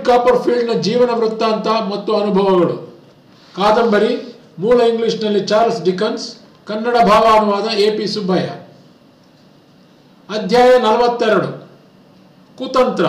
David ಕಾಪರ್ಫೀಲ್ಡ್ನ ಜೀವನ ವೃತ್ತಾಂತ ಮತ್ತು ಅನುಭವಗಳು ಕಾದಂಬರಿ ಮೂಲ ಇಂಗ್ಲಿಷ್ನಲ್ಲಿ ಚಾರ್ಲ್ಸ್ ಡಿಕನ್ಸ್ ಕನ್ನಡ ಭಾವಾನುವಾದ ಎ ಪಿ ಸುಬ್ಬಯ್ಯ ಅಧ್ಯಾಯ ನಲವತ್ತೆರಡು ಕುತಂತ್ರ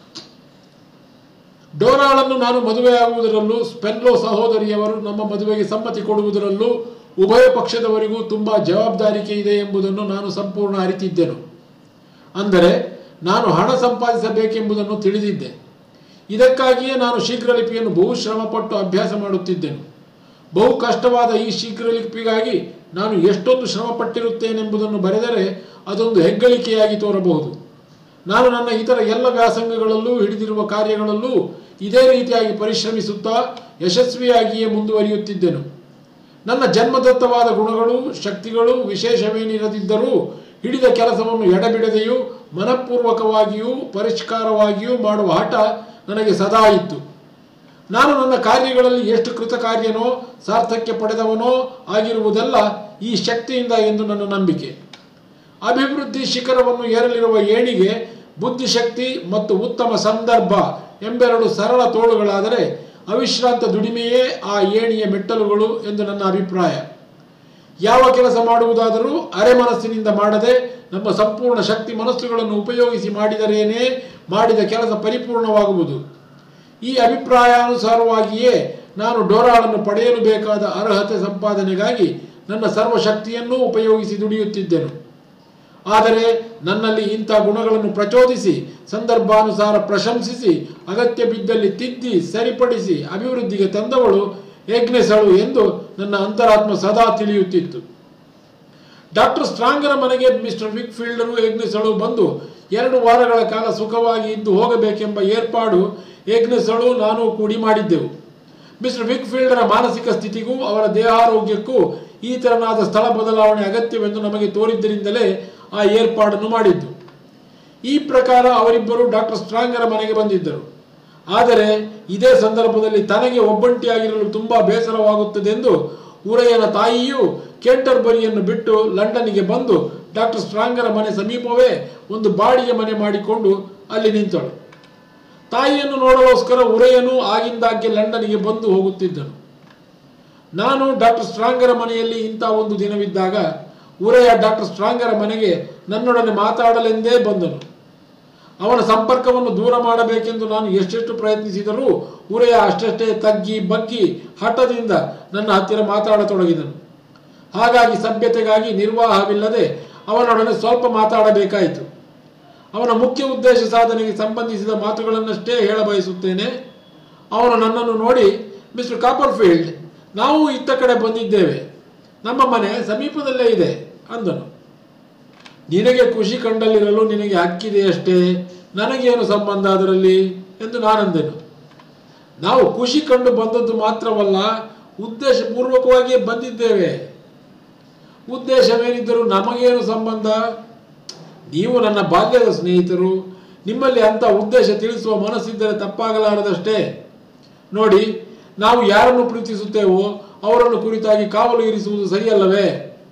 ಡೋರಾಳನ್ನು ನಾನು ಮದುವೆಯಾಗುವುದರಲ್ಲೂ ಸ್ಪೆನ್ಲೋ ಸಹೋದರಿಯವರು ನಮ್ಮ ಮದುವೆಗೆ ಸಮ್ಮತಿ ಕೊಡುವುದರಲ್ಲೂ ಉಭಯ ಪಕ್ಷದವರಿಗೂ ತುಂಬ ಜವಾಬ್ದಾರಿಕೆ ಇದೆ ಎಂಬುದನ್ನು ನಾನು ಸಂಪೂರ್ಣ ಅರಿತಿದ್ದೆನು ಅಂದರೆ ನಾನು ಹಣ ಸಂಪಾದಿಸಬೇಕೆಂಬುದನ್ನು ತಿಳಿದಿದ್ದೆ ಇದಕ್ಕಾಗಿಯೇ ನಾನು ಶೀಘ್ರಲಿಪಿಯನ್ನು ಬಹು ಶ್ರಮಪಟ್ಟು ಅಭ್ಯಾಸ ಮಾಡುತ್ತಿದ್ದೆನು ಬಹು ಕಷ್ಟವಾದ ಈ ಶೀಘ್ರಲಿಪಿಗಾಗಿ ನಾನು ಎಷ್ಟೊಂದು ಶ್ರಮಪಟ್ಟಿರುತ್ತೇನೆಂಬುದನ್ನು ಬರೆದರೆ ಅದೊಂದು ಹೆಗ್ಗಳಿಕೆಯಾಗಿ ತೋರಬಹುದು ನಾನು ನನ್ನ ಇತರ ಎಲ್ಲ ವ್ಯಾಸಂಗಗಳಲ್ಲೂ ಹಿಡಿದಿರುವ ಕಾರ್ಯಗಳಲ್ಲೂ ಇದೇ ರೀತಿಯಾಗಿ ಪರಿಶ್ರಮಿಸುತ್ತಾ ಯಶಸ್ವಿಯಾಗಿಯೇ ಮುಂದುವರಿಯುತ್ತಿದ್ದೆನು ನನ್ನ ಜನ್ಮದತ್ತವಾದ ಗುಣಗಳು ಶಕ್ತಿಗಳು ವಿಶೇಷವೇನಿರದಿದ್ದರೂ ಹಿಡಿದ ಕೆಲಸವನ್ನು ಎಡಬಿಡದೆಯೂ ಮನಪೂರ್ವಕವಾಗಿಯೂ ಪರಿಷ್ಕಾರವಾಗಿಯೂ ಮಾಡುವ ಹಠ ನನಗೆ ಸದಾ ಇತ್ತು ನಾನು ನನ್ನ ಕಾರ್ಯಗಳಲ್ಲಿ ಎಷ್ಟು ಕೃತಕಾರ್ಯನೋ ಸಾರ್ಥಕ್ಯ ಪಡೆದವನೋ ಆಗಿರುವುದೆಲ್ಲ ಈ ಶಕ್ತಿಯಿಂದ ಎಂದು ನನ್ನ ನಂಬಿಕೆ ಅಭಿವೃದ್ಧಿ ಶಿಖರವನ್ನು ಏರಲಿರುವ ಏಣಿಗೆ ಬುದ್ಧಿಶಕ್ತಿ ಮತ್ತು ಉತ್ತಮ ಸಂದರ್ಭ ಎಂಬೆರಡು ಸರಳ ತೋಳುಗಳಾದರೆ ಅವಿಶ್ರಾಂತ ದುಡಿಮೆಯೇ ಆ ಏಣಿಯ ಮೆಟ್ಟಲುಗಳು ಎಂದು ನನ್ನ ಅಭಿಪ್ರಾಯ ಯಾವ ಕೆಲಸ ಮಾಡುವುದಾದರೂ ಅರೆ ಮನಸ್ಸಿನಿಂದ ಮಾಡದೆ ನಮ್ಮ ಸಂಪೂರ್ಣ ಶಕ್ತಿ ಮನಸ್ಸುಗಳನ್ನು ಉಪಯೋಗಿಸಿ ಮಾಡಿದರೇನೇ ಮಾಡಿದ ಕೆಲಸ ಪರಿಪೂರ್ಣವಾಗುವುದು ಈ ಅಭಿಪ್ರಾಯಾನುಸಾರವಾಗಿಯೇ ನಾನು ಡೋರಾಳನ್ನು ಪಡೆಯಲು ಬೇಕಾದ ಅರ್ಹತೆ ಸಂಪಾದನೆಗಾಗಿ ನನ್ನ ಸರ್ವಶಕ್ತಿಯನ್ನೂ ಉಪಯೋಗಿಸಿ ದುಡಿಯುತ್ತಿದ್ದೆನು ಆದರೆ ನನ್ನಲ್ಲಿ ಇಂಥ ಗುಣಗಳನ್ನು ಪ್ರಚೋದಿಸಿ ಸಂದರ್ಭಾನುಸಾರ ಪ್ರಶಂಸಿಸಿ ಅಗತ್ಯ ಬಿದ್ದಲ್ಲಿ ತಿದ್ದಿ ಸರಿಪಡಿಸಿ ಅಭಿವೃದ್ಧಿಗೆ ತಂದವಳು ಯಜ್ಞಸಳು ಎಂದು ನನ್ನ ಅಂತರಾತ್ಮ ಸದಾ ತಿಳಿಯುತ್ತಿತ್ತು ಡಾಕ್ಟರ್ ಸ್ಟ್ರಾಂಗರ ಮನೆಗೆ ಮಿಸ್ಟರ್ ವಿಕ್ಫೀಲ್ಡರು ಯಜ್ಞಸಳು ಬಂದು ಎರಡು ವಾರಗಳ ಕಾಲ ಸುಖವಾಗಿ ಇದ್ದು ಹೋಗಬೇಕೆಂಬ ಏರ್ಪಾಡು ಯಜ್ಞಸಳು ನಾನು ಕೂಡಿ ಮಾಡಿದ್ದೆವು ಮಿಸ್ಟರ್ ವಿಕ್ಫೀಲ್ಡರ ಮಾನಸಿಕ ಸ್ಥಿತಿಗೂ ಅವರ ದೇಹಾರೋಗ್ಯಕ್ಕೂ ಈ ತೆರನಾದ ಸ್ಥಳ ಬದಲಾವಣೆ ಅಗತ್ಯವೆಂದು ನಮಗೆ ತೋರಿದ್ದರಿಂದಲೇ ಆ ಏರ್ಪಾಡನ್ನು ಮಾಡಿದ್ದು ಈ ಪ್ರಕಾರ ಅವರಿಬ್ಬರು ಡಾಕ್ಟರ್ ಸ್ಟ್ರಾಂಗರ ಮನೆಗೆ ಬಂದಿದ್ದರು ಆದರೆ ಇದೇ ಸಂದರ್ಭದಲ್ಲಿ ತನಗೆ ಒಬ್ಬಂಟಿಯಾಗಿರಲು ತುಂಬ ಬೇಸರವಾಗುತ್ತದೆಂದು ಉರೆಯನ ತಾಯಿಯು ಕೇಂಟರ್ಬರಿಯನ್ನು ಬಿಟ್ಟು ಲಂಡನ್ನಿಗೆ ಬಂದು ಡಾಕ್ಟರ್ ಸ್ಟ್ರಾಂಗರ ಮನೆ ಸಮೀಪವೇ ಒಂದು ಬಾಡಿಗೆ ಮನೆ ಮಾಡಿಕೊಂಡು ಅಲ್ಲಿ ನಿಂತಳು ತಾಯಿಯನ್ನು ನೋಡಲೋಸ್ಕರ ಉರೆಯನು ಆಗಿಂದಾಗ್ಗೆ ಲಂಡನ್ನಿಗೆ ಬಂದು ಹೋಗುತ್ತಿದ್ದನು ನಾನು ಡಾಕ್ಟರ್ ಸ್ಟ್ರಾಂಗರ ಮನೆಯಲ್ಲಿ ಇಂಥ ಒಂದು ದಿನವಿದ್ದಾಗ ಉರೆಯ ಡಾಕ್ಟರ್ ಸ್ಟ್ರಾಂಗರ ಮನೆಗೆ ನನ್ನೊಡನೆ ಮಾತಾಡಲೆಂದೇ ಬಂದನು ಅವನ ಸಂಪರ್ಕವನ್ನು ದೂರ ಮಾಡಬೇಕೆಂದು ನಾನು ಎಷ್ಟೆಷ್ಟು ಪ್ರಯತ್ನಿಸಿದರೂ ಉರೆಯ ಅಷ್ಟಷ್ಟೇ ತಗ್ಗಿ ಬಗ್ಗಿ ಹಠದಿಂದ ನನ್ನ ಹತ್ತಿರ ಮಾತಾಡತೊಡಗಿದನು ಹಾಗಾಗಿ ಸಭ್ಯತೆಗಾಗಿ ನಿರ್ವಾಹವಿಲ್ಲದೆ ಅವನೊಡನೆ ಸ್ವಲ್ಪ ಮಾತಾಡಬೇಕಾಯಿತು ಅವನ ಮುಖ್ಯ ಉದ್ದೇಶ ಸಾಧನೆಗೆ ಸಂಬಂಧಿಸಿದ ಮಾತುಗಳನ್ನಷ್ಟೇ ಹೇಳಬಯಸುತ್ತೇನೆ ಅವನು ನನ್ನನ್ನು ನೋಡಿ ಮಿಸ್ಟರ್ ಕಾಪರ್ಫೀಲ್ಡ್ ನಾವು ಇತ್ತ ಕಡೆ ಬಂದಿದ್ದೇವೆ ನಮ್ಮ ಮನೆ ಸಮೀಪದಲ್ಲೇ ಇದೆ ಅಂದನು ನಿನಗೆ ಖುಷಿ ಕಂಡಲ್ಲಿರಲು ನಿನಗೆ ಹಕ್ಕಿದೆಯಷ್ಟೇ ನನಗೇನು ಸಂಬಂಧ ಅದರಲ್ಲಿ ಎಂದು ನಾನಂದೆನು ನಾವು ಖುಷಿ ಕಂಡು ಬಂದದ್ದು ಮಾತ್ರವಲ್ಲ ಉದ್ದೇಶಪೂರ್ವಕವಾಗಿಯೇ ಬಂದಿದ್ದೇವೆ ಉದ್ದೇಶವೇನಿದ್ದರೂ ನಮಗೇನು ಸಂಬಂಧ ನೀವು ನನ್ನ ಬಾಲ್ಯದ ಸ್ನೇಹಿತರು ನಿಮ್ಮಲ್ಲಿ ಅಂಥ ಉದ್ದೇಶ ತಿಳಿಸುವ ಮನಸ್ಸಿದ್ದರೆ ತಪ್ಪಾಗಲಾರದಷ್ಟೇ ನೋಡಿ ನಾವು ಯಾರನ್ನು ಪ್ರೀತಿಸುತ್ತೇವೋ ಅವರನ್ನು ಕುರಿತಾಗಿ ಕಾವಲು ಇರಿಸುವುದು ಸರಿಯಲ್ಲವೇ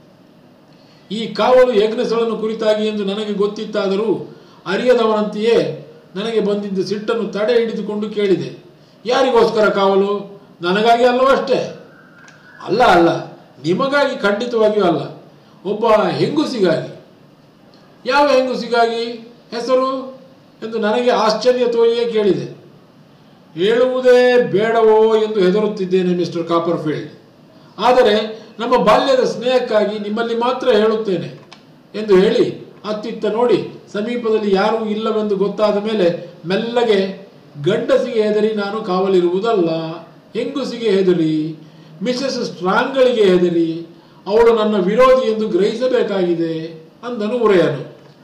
ಈ ಕಾವಲು ಯಜ್ಞಸಳನ್ನು ಕುರಿತಾಗಿ ಎಂದು ನನಗೆ ಗೊತ್ತಿತ್ತಾದರೂ ಅರಿಯದವನಂತೆಯೇ ನನಗೆ ಬಂದಿದ್ದ ಸಿಟ್ಟನ್ನು ತಡೆ ಹಿಡಿದುಕೊಂಡು ಕೇಳಿದೆ ಯಾರಿಗೋಸ್ಕರ ಕಾವಲು ನನಗಾಗಿ ಅಲ್ಲವಷ್ಟೇ ಅಲ್ಲ ಅಲ್ಲ ನಿಮಗಾಗಿ ಖಂಡಿತವಾಗಿಯೂ ಅಲ್ಲ ಒಬ್ಬ ಹೆಂಗುಸಿಗಾಗಿ ಯಾವ ಹೆಂಗುಸಿಗಾಗಿ ಹೆಸರು ಎಂದು ನನಗೆ ಆಶ್ಚರ್ಯ ತೋರಿಯೇ ಕೇಳಿದೆ ಹೇಳುವುದೇ ಬೇಡವೋ ಎಂದು ಹೆದರುತ್ತಿದ್ದೇನೆ ಮಿಸ್ಟರ್ ಕಾಪರ್ಫೀಲ್ಡ್ ಆದರೆ ನಮ್ಮ ಬಾಲ್ಯದ ಸ್ನೇಹಕ್ಕಾಗಿ ನಿಮ್ಮಲ್ಲಿ ಮಾತ್ರ ಹೇಳುತ್ತೇನೆ ಎಂದು ಹೇಳಿ ಅತ್ತಿತ್ತ ನೋಡಿ ಸಮೀಪದಲ್ಲಿ ಯಾರೂ ಇಲ್ಲವೆಂದು ಗೊತ್ತಾದ ಮೇಲೆ ಮೆಲ್ಲಗೆ ಗಂಡಸಿಗೆ ಹೆದರಿ ನಾನು ಕಾವಲಿರುವುದಲ್ಲ ಹೆಂಗುಸಿಗೆ ಹೆದರಿ ಮಿಸೆಸ್ ಸ್ಟ್ರಾಂಗಳಿಗೆ ಹೆದರಿ ಅವಳು ನನ್ನ ವಿರೋಧಿ ಎಂದು ಗ್ರಹಿಸಬೇಕಾಗಿದೆ ಅಂದನು ಉರೆಯನು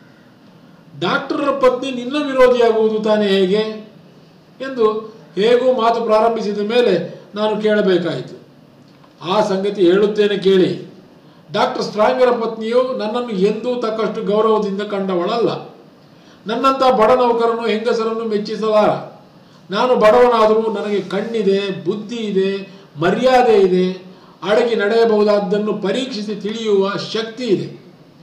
ಡಾಕ್ಟರರ ಪತ್ನಿ ನಿನ್ನ ವಿರೋಧಿಯಾಗುವುದು ತಾನೇ ಹೇಗೆ ಎಂದು ಹೇಗೂ ಮಾತು ಪ್ರಾರಂಭಿಸಿದ ಮೇಲೆ ನಾನು ಕೇಳಬೇಕಾಯಿತು ಆ ಸಂಗತಿ ಹೇಳುತ್ತೇನೆ ಕೇಳಿ ಡಾಕ್ಟರ್ ಸ್ಟ್ರಾಂಗರ ಪತ್ನಿಯು ನನ್ನನ್ನು ಎಂದೂ ತಕ್ಕಷ್ಟು ಗೌರವದಿಂದ ಕಂಡವಳಲ್ಲ ನನ್ನಂಥ ಬಡ ನೌಕರನು ಹೆಂಗಸರನ್ನು ಮೆಚ್ಚಿಸಲಾರ ನಾನು ಬಡವನಾದರೂ ನನಗೆ ಕಣ್ಣಿದೆ ಬುದ್ಧಿ ಇದೆ ಮರ್ಯಾದೆ ಇದೆ ಅಡಗಿ ನಡೆಯಬಹುದಾದ್ದನ್ನು ಪರೀಕ್ಷಿಸಿ ತಿಳಿಯುವ ಶಕ್ತಿ ಇದೆ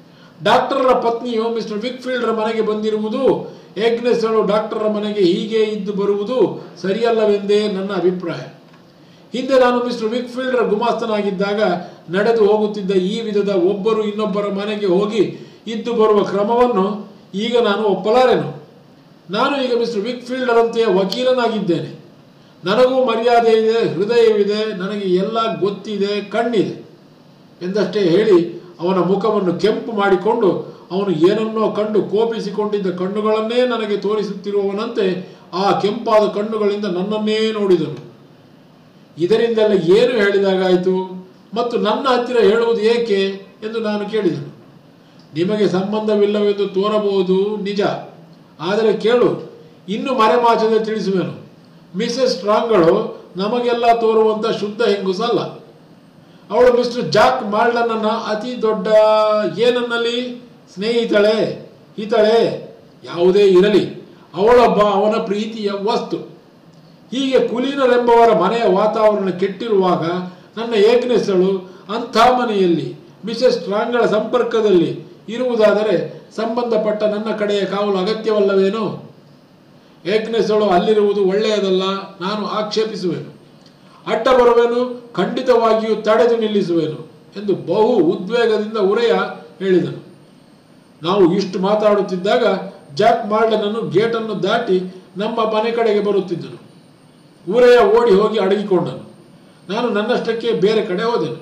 ಡಾಕ್ಟರರ ಪತ್ನಿಯು ಮಿಸ್ಟರ್ ವಿಕ್ಫೀಲ್ಡ್ರ ಮನೆಗೆ ಬಂದಿರುವುದು ಏಗ್ನೆಸ್ಗಳು ಡಾಕ್ಟರರ ಮನೆಗೆ ಹೀಗೆ ಇದ್ದು ಬರುವುದು ಸರಿಯಲ್ಲವೆಂದೇ ನನ್ನ ಅಭಿಪ್ರಾಯ ಹಿಂದೆ ನಾನು ಮಿಸ್ಟರ್ ವಿಕ್ಫೀಲ್ಡ್ರ ಗುಮಾಸ್ತನಾಗಿದ್ದಾಗ ನಡೆದು ಹೋಗುತ್ತಿದ್ದ ಈ ವಿಧದ ಒಬ್ಬರು ಇನ್ನೊಬ್ಬರ ಮನೆಗೆ ಹೋಗಿ ಇದ್ದು ಬರುವ ಕ್ರಮವನ್ನು ಈಗ ನಾನು ಒಪ್ಪಲಾರೆನು ನಾನು ಈಗ ಮಿಸ್ಟರ್ ವಿಕ್ಫೀಲ್ಡರಂತೆಯೇ ವಕೀಲನಾಗಿದ್ದೇನೆ ನನಗೂ ಮರ್ಯಾದೆ ಇದೆ ಹೃದಯವಿದೆ ನನಗೆ ಎಲ್ಲ ಗೊತ್ತಿದೆ ಕಣ್ಣಿದೆ ಎಂದಷ್ಟೇ ಹೇಳಿ ಅವನ ಮುಖವನ್ನು ಕೆಂಪು ಮಾಡಿಕೊಂಡು ಅವನು ಏನನ್ನೋ ಕಂಡು ಕೋಪಿಸಿಕೊಂಡಿದ್ದ ಕಣ್ಣುಗಳನ್ನೇ ನನಗೆ ತೋರಿಸುತ್ತಿರುವವನಂತೆ ಆ ಕೆಂಪಾದ ಕಣ್ಣುಗಳಿಂದ ನನ್ನನ್ನೇ ನೋಡಿದನು ಇದರಿಂದೆಲ್ಲ ಏನು ಹೇಳಿದಾಗಾಯಿತು ಮತ್ತು ನನ್ನ ಹತ್ತಿರ ಹೇಳುವುದು ಏಕೆ ಎಂದು ನಾನು ಕೇಳಿದನು ನಿಮಗೆ ಸಂಬಂಧವಿಲ್ಲವೆಂದು ತೋರಬಹುದು ನಿಜ ಆದರೆ ಕೇಳು ಇನ್ನು ಮರೆಮಾಚದೆ ತಿಳಿಸುವೆನು ಮಿಸೆಸ್ ಸ್ಟ್ರಾಂಗ್ಗಳು ನಮಗೆಲ್ಲ ತೋರುವಂಥ ಶುದ್ಧ ಹೆಂಗುಸಲ್ಲ ಅವಳು ಮಿಸ್ಟರ್ ಜಾಕ್ ಮಾಲ್ಡನನ್ನ ಅತಿ ದೊಡ್ಡ ಏನನ್ನಲ್ಲಿ ಸ್ನೇಹಿತಳೆ ಹಿತಳೆ ಯಾವುದೇ ಇರಲಿ ಅವಳೊಬ್ಬ ಅವನ ಪ್ರೀತಿಯ ವಸ್ತು ಹೀಗೆ ಕುಲೀನರೆಂಬವರ ಮನೆಯ ವಾತಾವರಣ ಕೆಟ್ಟಿರುವಾಗ ನನ್ನ ಏಗ್ನೆಸ್ಗಳು ಅಂಥ ಮನೆಯಲ್ಲಿ ಮಿಸೆಸ್ ಸ್ಟ್ರಾಂಗ್ಗಳ ಸಂಪರ್ಕದಲ್ಲಿ ಇರುವುದಾದರೆ ಸಂಬಂಧಪಟ್ಟ ನನ್ನ ಕಡೆಯ ಕಾವಲು ಅಗತ್ಯವಲ್ಲವೇನೋ ಏಗ್ನೆಸ್ಗಳು ಅಲ್ಲಿರುವುದು ಒಳ್ಳೆಯದಲ್ಲ ನಾನು ಆಕ್ಷೇಪಿಸುವೆನು ಅಡ್ಡ ಬರುವೆನು ಖಂಡಿತವಾಗಿಯೂ ತಡೆದು ನಿಲ್ಲಿಸುವೆನು ಎಂದು ಬಹು ಉದ್ವೇಗದಿಂದ ಉರೆಯ ಹೇಳಿದನು ನಾವು ಇಷ್ಟು ಮಾತಾಡುತ್ತಿದ್ದಾಗ ಜಾಕ್ ಮಾಲ್ಡನನ್ನು ಗೇಟನ್ನು ದಾಟಿ ನಮ್ಮ ಮನೆ ಕಡೆಗೆ ಬರುತ್ತಿದ್ದನು ಊರೆಯ ಓಡಿ ಹೋಗಿ ಅಡಗಿಕೊಂಡನು ನಾನು ನನ್ನಷ್ಟಕ್ಕೆ ಬೇರೆ ಕಡೆ ಹೋದೆನು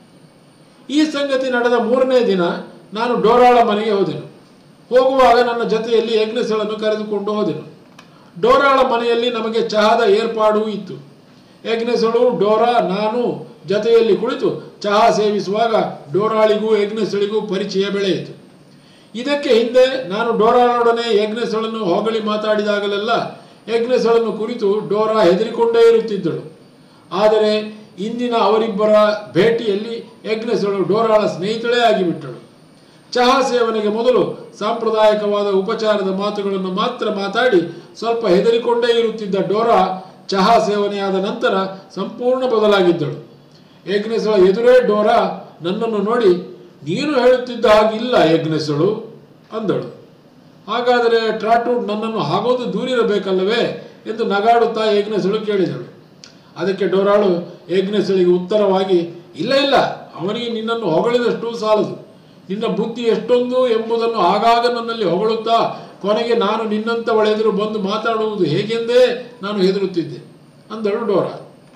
ಈ ಸಂಗತಿ ನಡೆದ ಮೂರನೇ ದಿನ ನಾನು ಡೋರಾಳ ಮನೆಗೆ ಹೋದೆನು ಹೋಗುವಾಗ ನನ್ನ ಜೊತೆಯಲ್ಲಿ ಯಜ್ಞಸಳನ್ನು ಕರೆದುಕೊಂಡು ಹೋದೆನು ಡೋರಾಳ ಮನೆಯಲ್ಲಿ ನಮಗೆ ಚಹಾದ ಏರ್ಪಾಡೂ ಇತ್ತು ಯಜ್ಞಸಳು ಡೋರಾ ನಾನು ಜೊತೆಯಲ್ಲಿ ಕುಳಿತು ಚಹಾ ಸೇವಿಸುವಾಗ ಡೋರಾಳಿಗೂ ಯಜ್ಞಸಳಿಗೂ ಪರಿಚಯ ಬೆಳೆಯಿತು ಇದಕ್ಕೆ ಹಿಂದೆ ನಾನು ಡೋರಾಳೊಡನೆ ಯಜ್ಞಸಳನ್ನು ಹೊಗಳಿ ಮಾತಾಡಿದಾಗಲೆಲ್ಲ ಯಜ್ಞಸಳನ್ನು ಕುರಿತು ಡೋರಾ ಹೆದರಿಕೊಂಡೇ ಇರುತ್ತಿದ್ದಳು ಆದರೆ ಇಂದಿನ ಅವರಿಬ್ಬರ ಭೇಟಿಯಲ್ಲಿ ಯಜ್ಞಸಳು ಡೋರಾಳ ಸ್ನೇಹಿತಳೇ ಆಗಿಬಿಟ್ಟಳು ಚಹಾ ಸೇವನೆಗೆ ಮೊದಲು ಸಾಂಪ್ರದಾಯಿಕವಾದ ಉಪಚಾರದ ಮಾತುಗಳನ್ನು ಮಾತ್ರ ಮಾತಾಡಿ ಸ್ವಲ್ಪ ಹೆದರಿಕೊಂಡೇ ಇರುತ್ತಿದ್ದ ಡೋರಾ ಚಹಾ ಸೇವನೆಯಾದ ನಂತರ ಸಂಪೂರ್ಣ ಬದಲಾಗಿದ್ದಳು ಯಜ್ಞಸಳ ಎದುರೇ ಡೋರಾ ನನ್ನನ್ನು ನೋಡಿ ನೀನು ಹೇಳುತ್ತಿದ್ದ ಹಾಗಿಲ್ಲ ಯಜ್ಞಸಳು ಅಂದಳು ಹಾಗಾದರೆ ಟ್ರಾಟೂಡ್ ನನ್ನನ್ನು ಹಾಗೋದು ದೂರಿರಬೇಕಲ್ಲವೇ ಎಂದು ನಗಾಡುತ್ತಾ ಯಜ್ಞಸಳು ಕೇಳಿದಳು ಅದಕ್ಕೆ ಡೋರಾಳು ಯಜ್ಞಸಳಿಗೆ ಉತ್ತರವಾಗಿ ಇಲ್ಲ ಇಲ್ಲ ಅವನಿಗೆ ನಿನ್ನನ್ನು ಹೊಗಳಿದಷ್ಟು ಸಾಲದು ನಿನ್ನ ಬುದ್ಧಿ ಎಷ್ಟೊಂದು ಎಂಬುದನ್ನು ಆಗಾಗ ನನ್ನಲ್ಲಿ ಹೊಗಳುತ್ತಾ ಕೊನೆಗೆ ನಾನು ನಿನ್ನಂಥವಳೆದುರು ಬಂದು ಮಾತಾಡುವುದು ಹೇಗೆಂದೇ ನಾನು ಹೆದರುತ್ತಿದ್ದೆ ಅಂದಳು ಡೋರಾ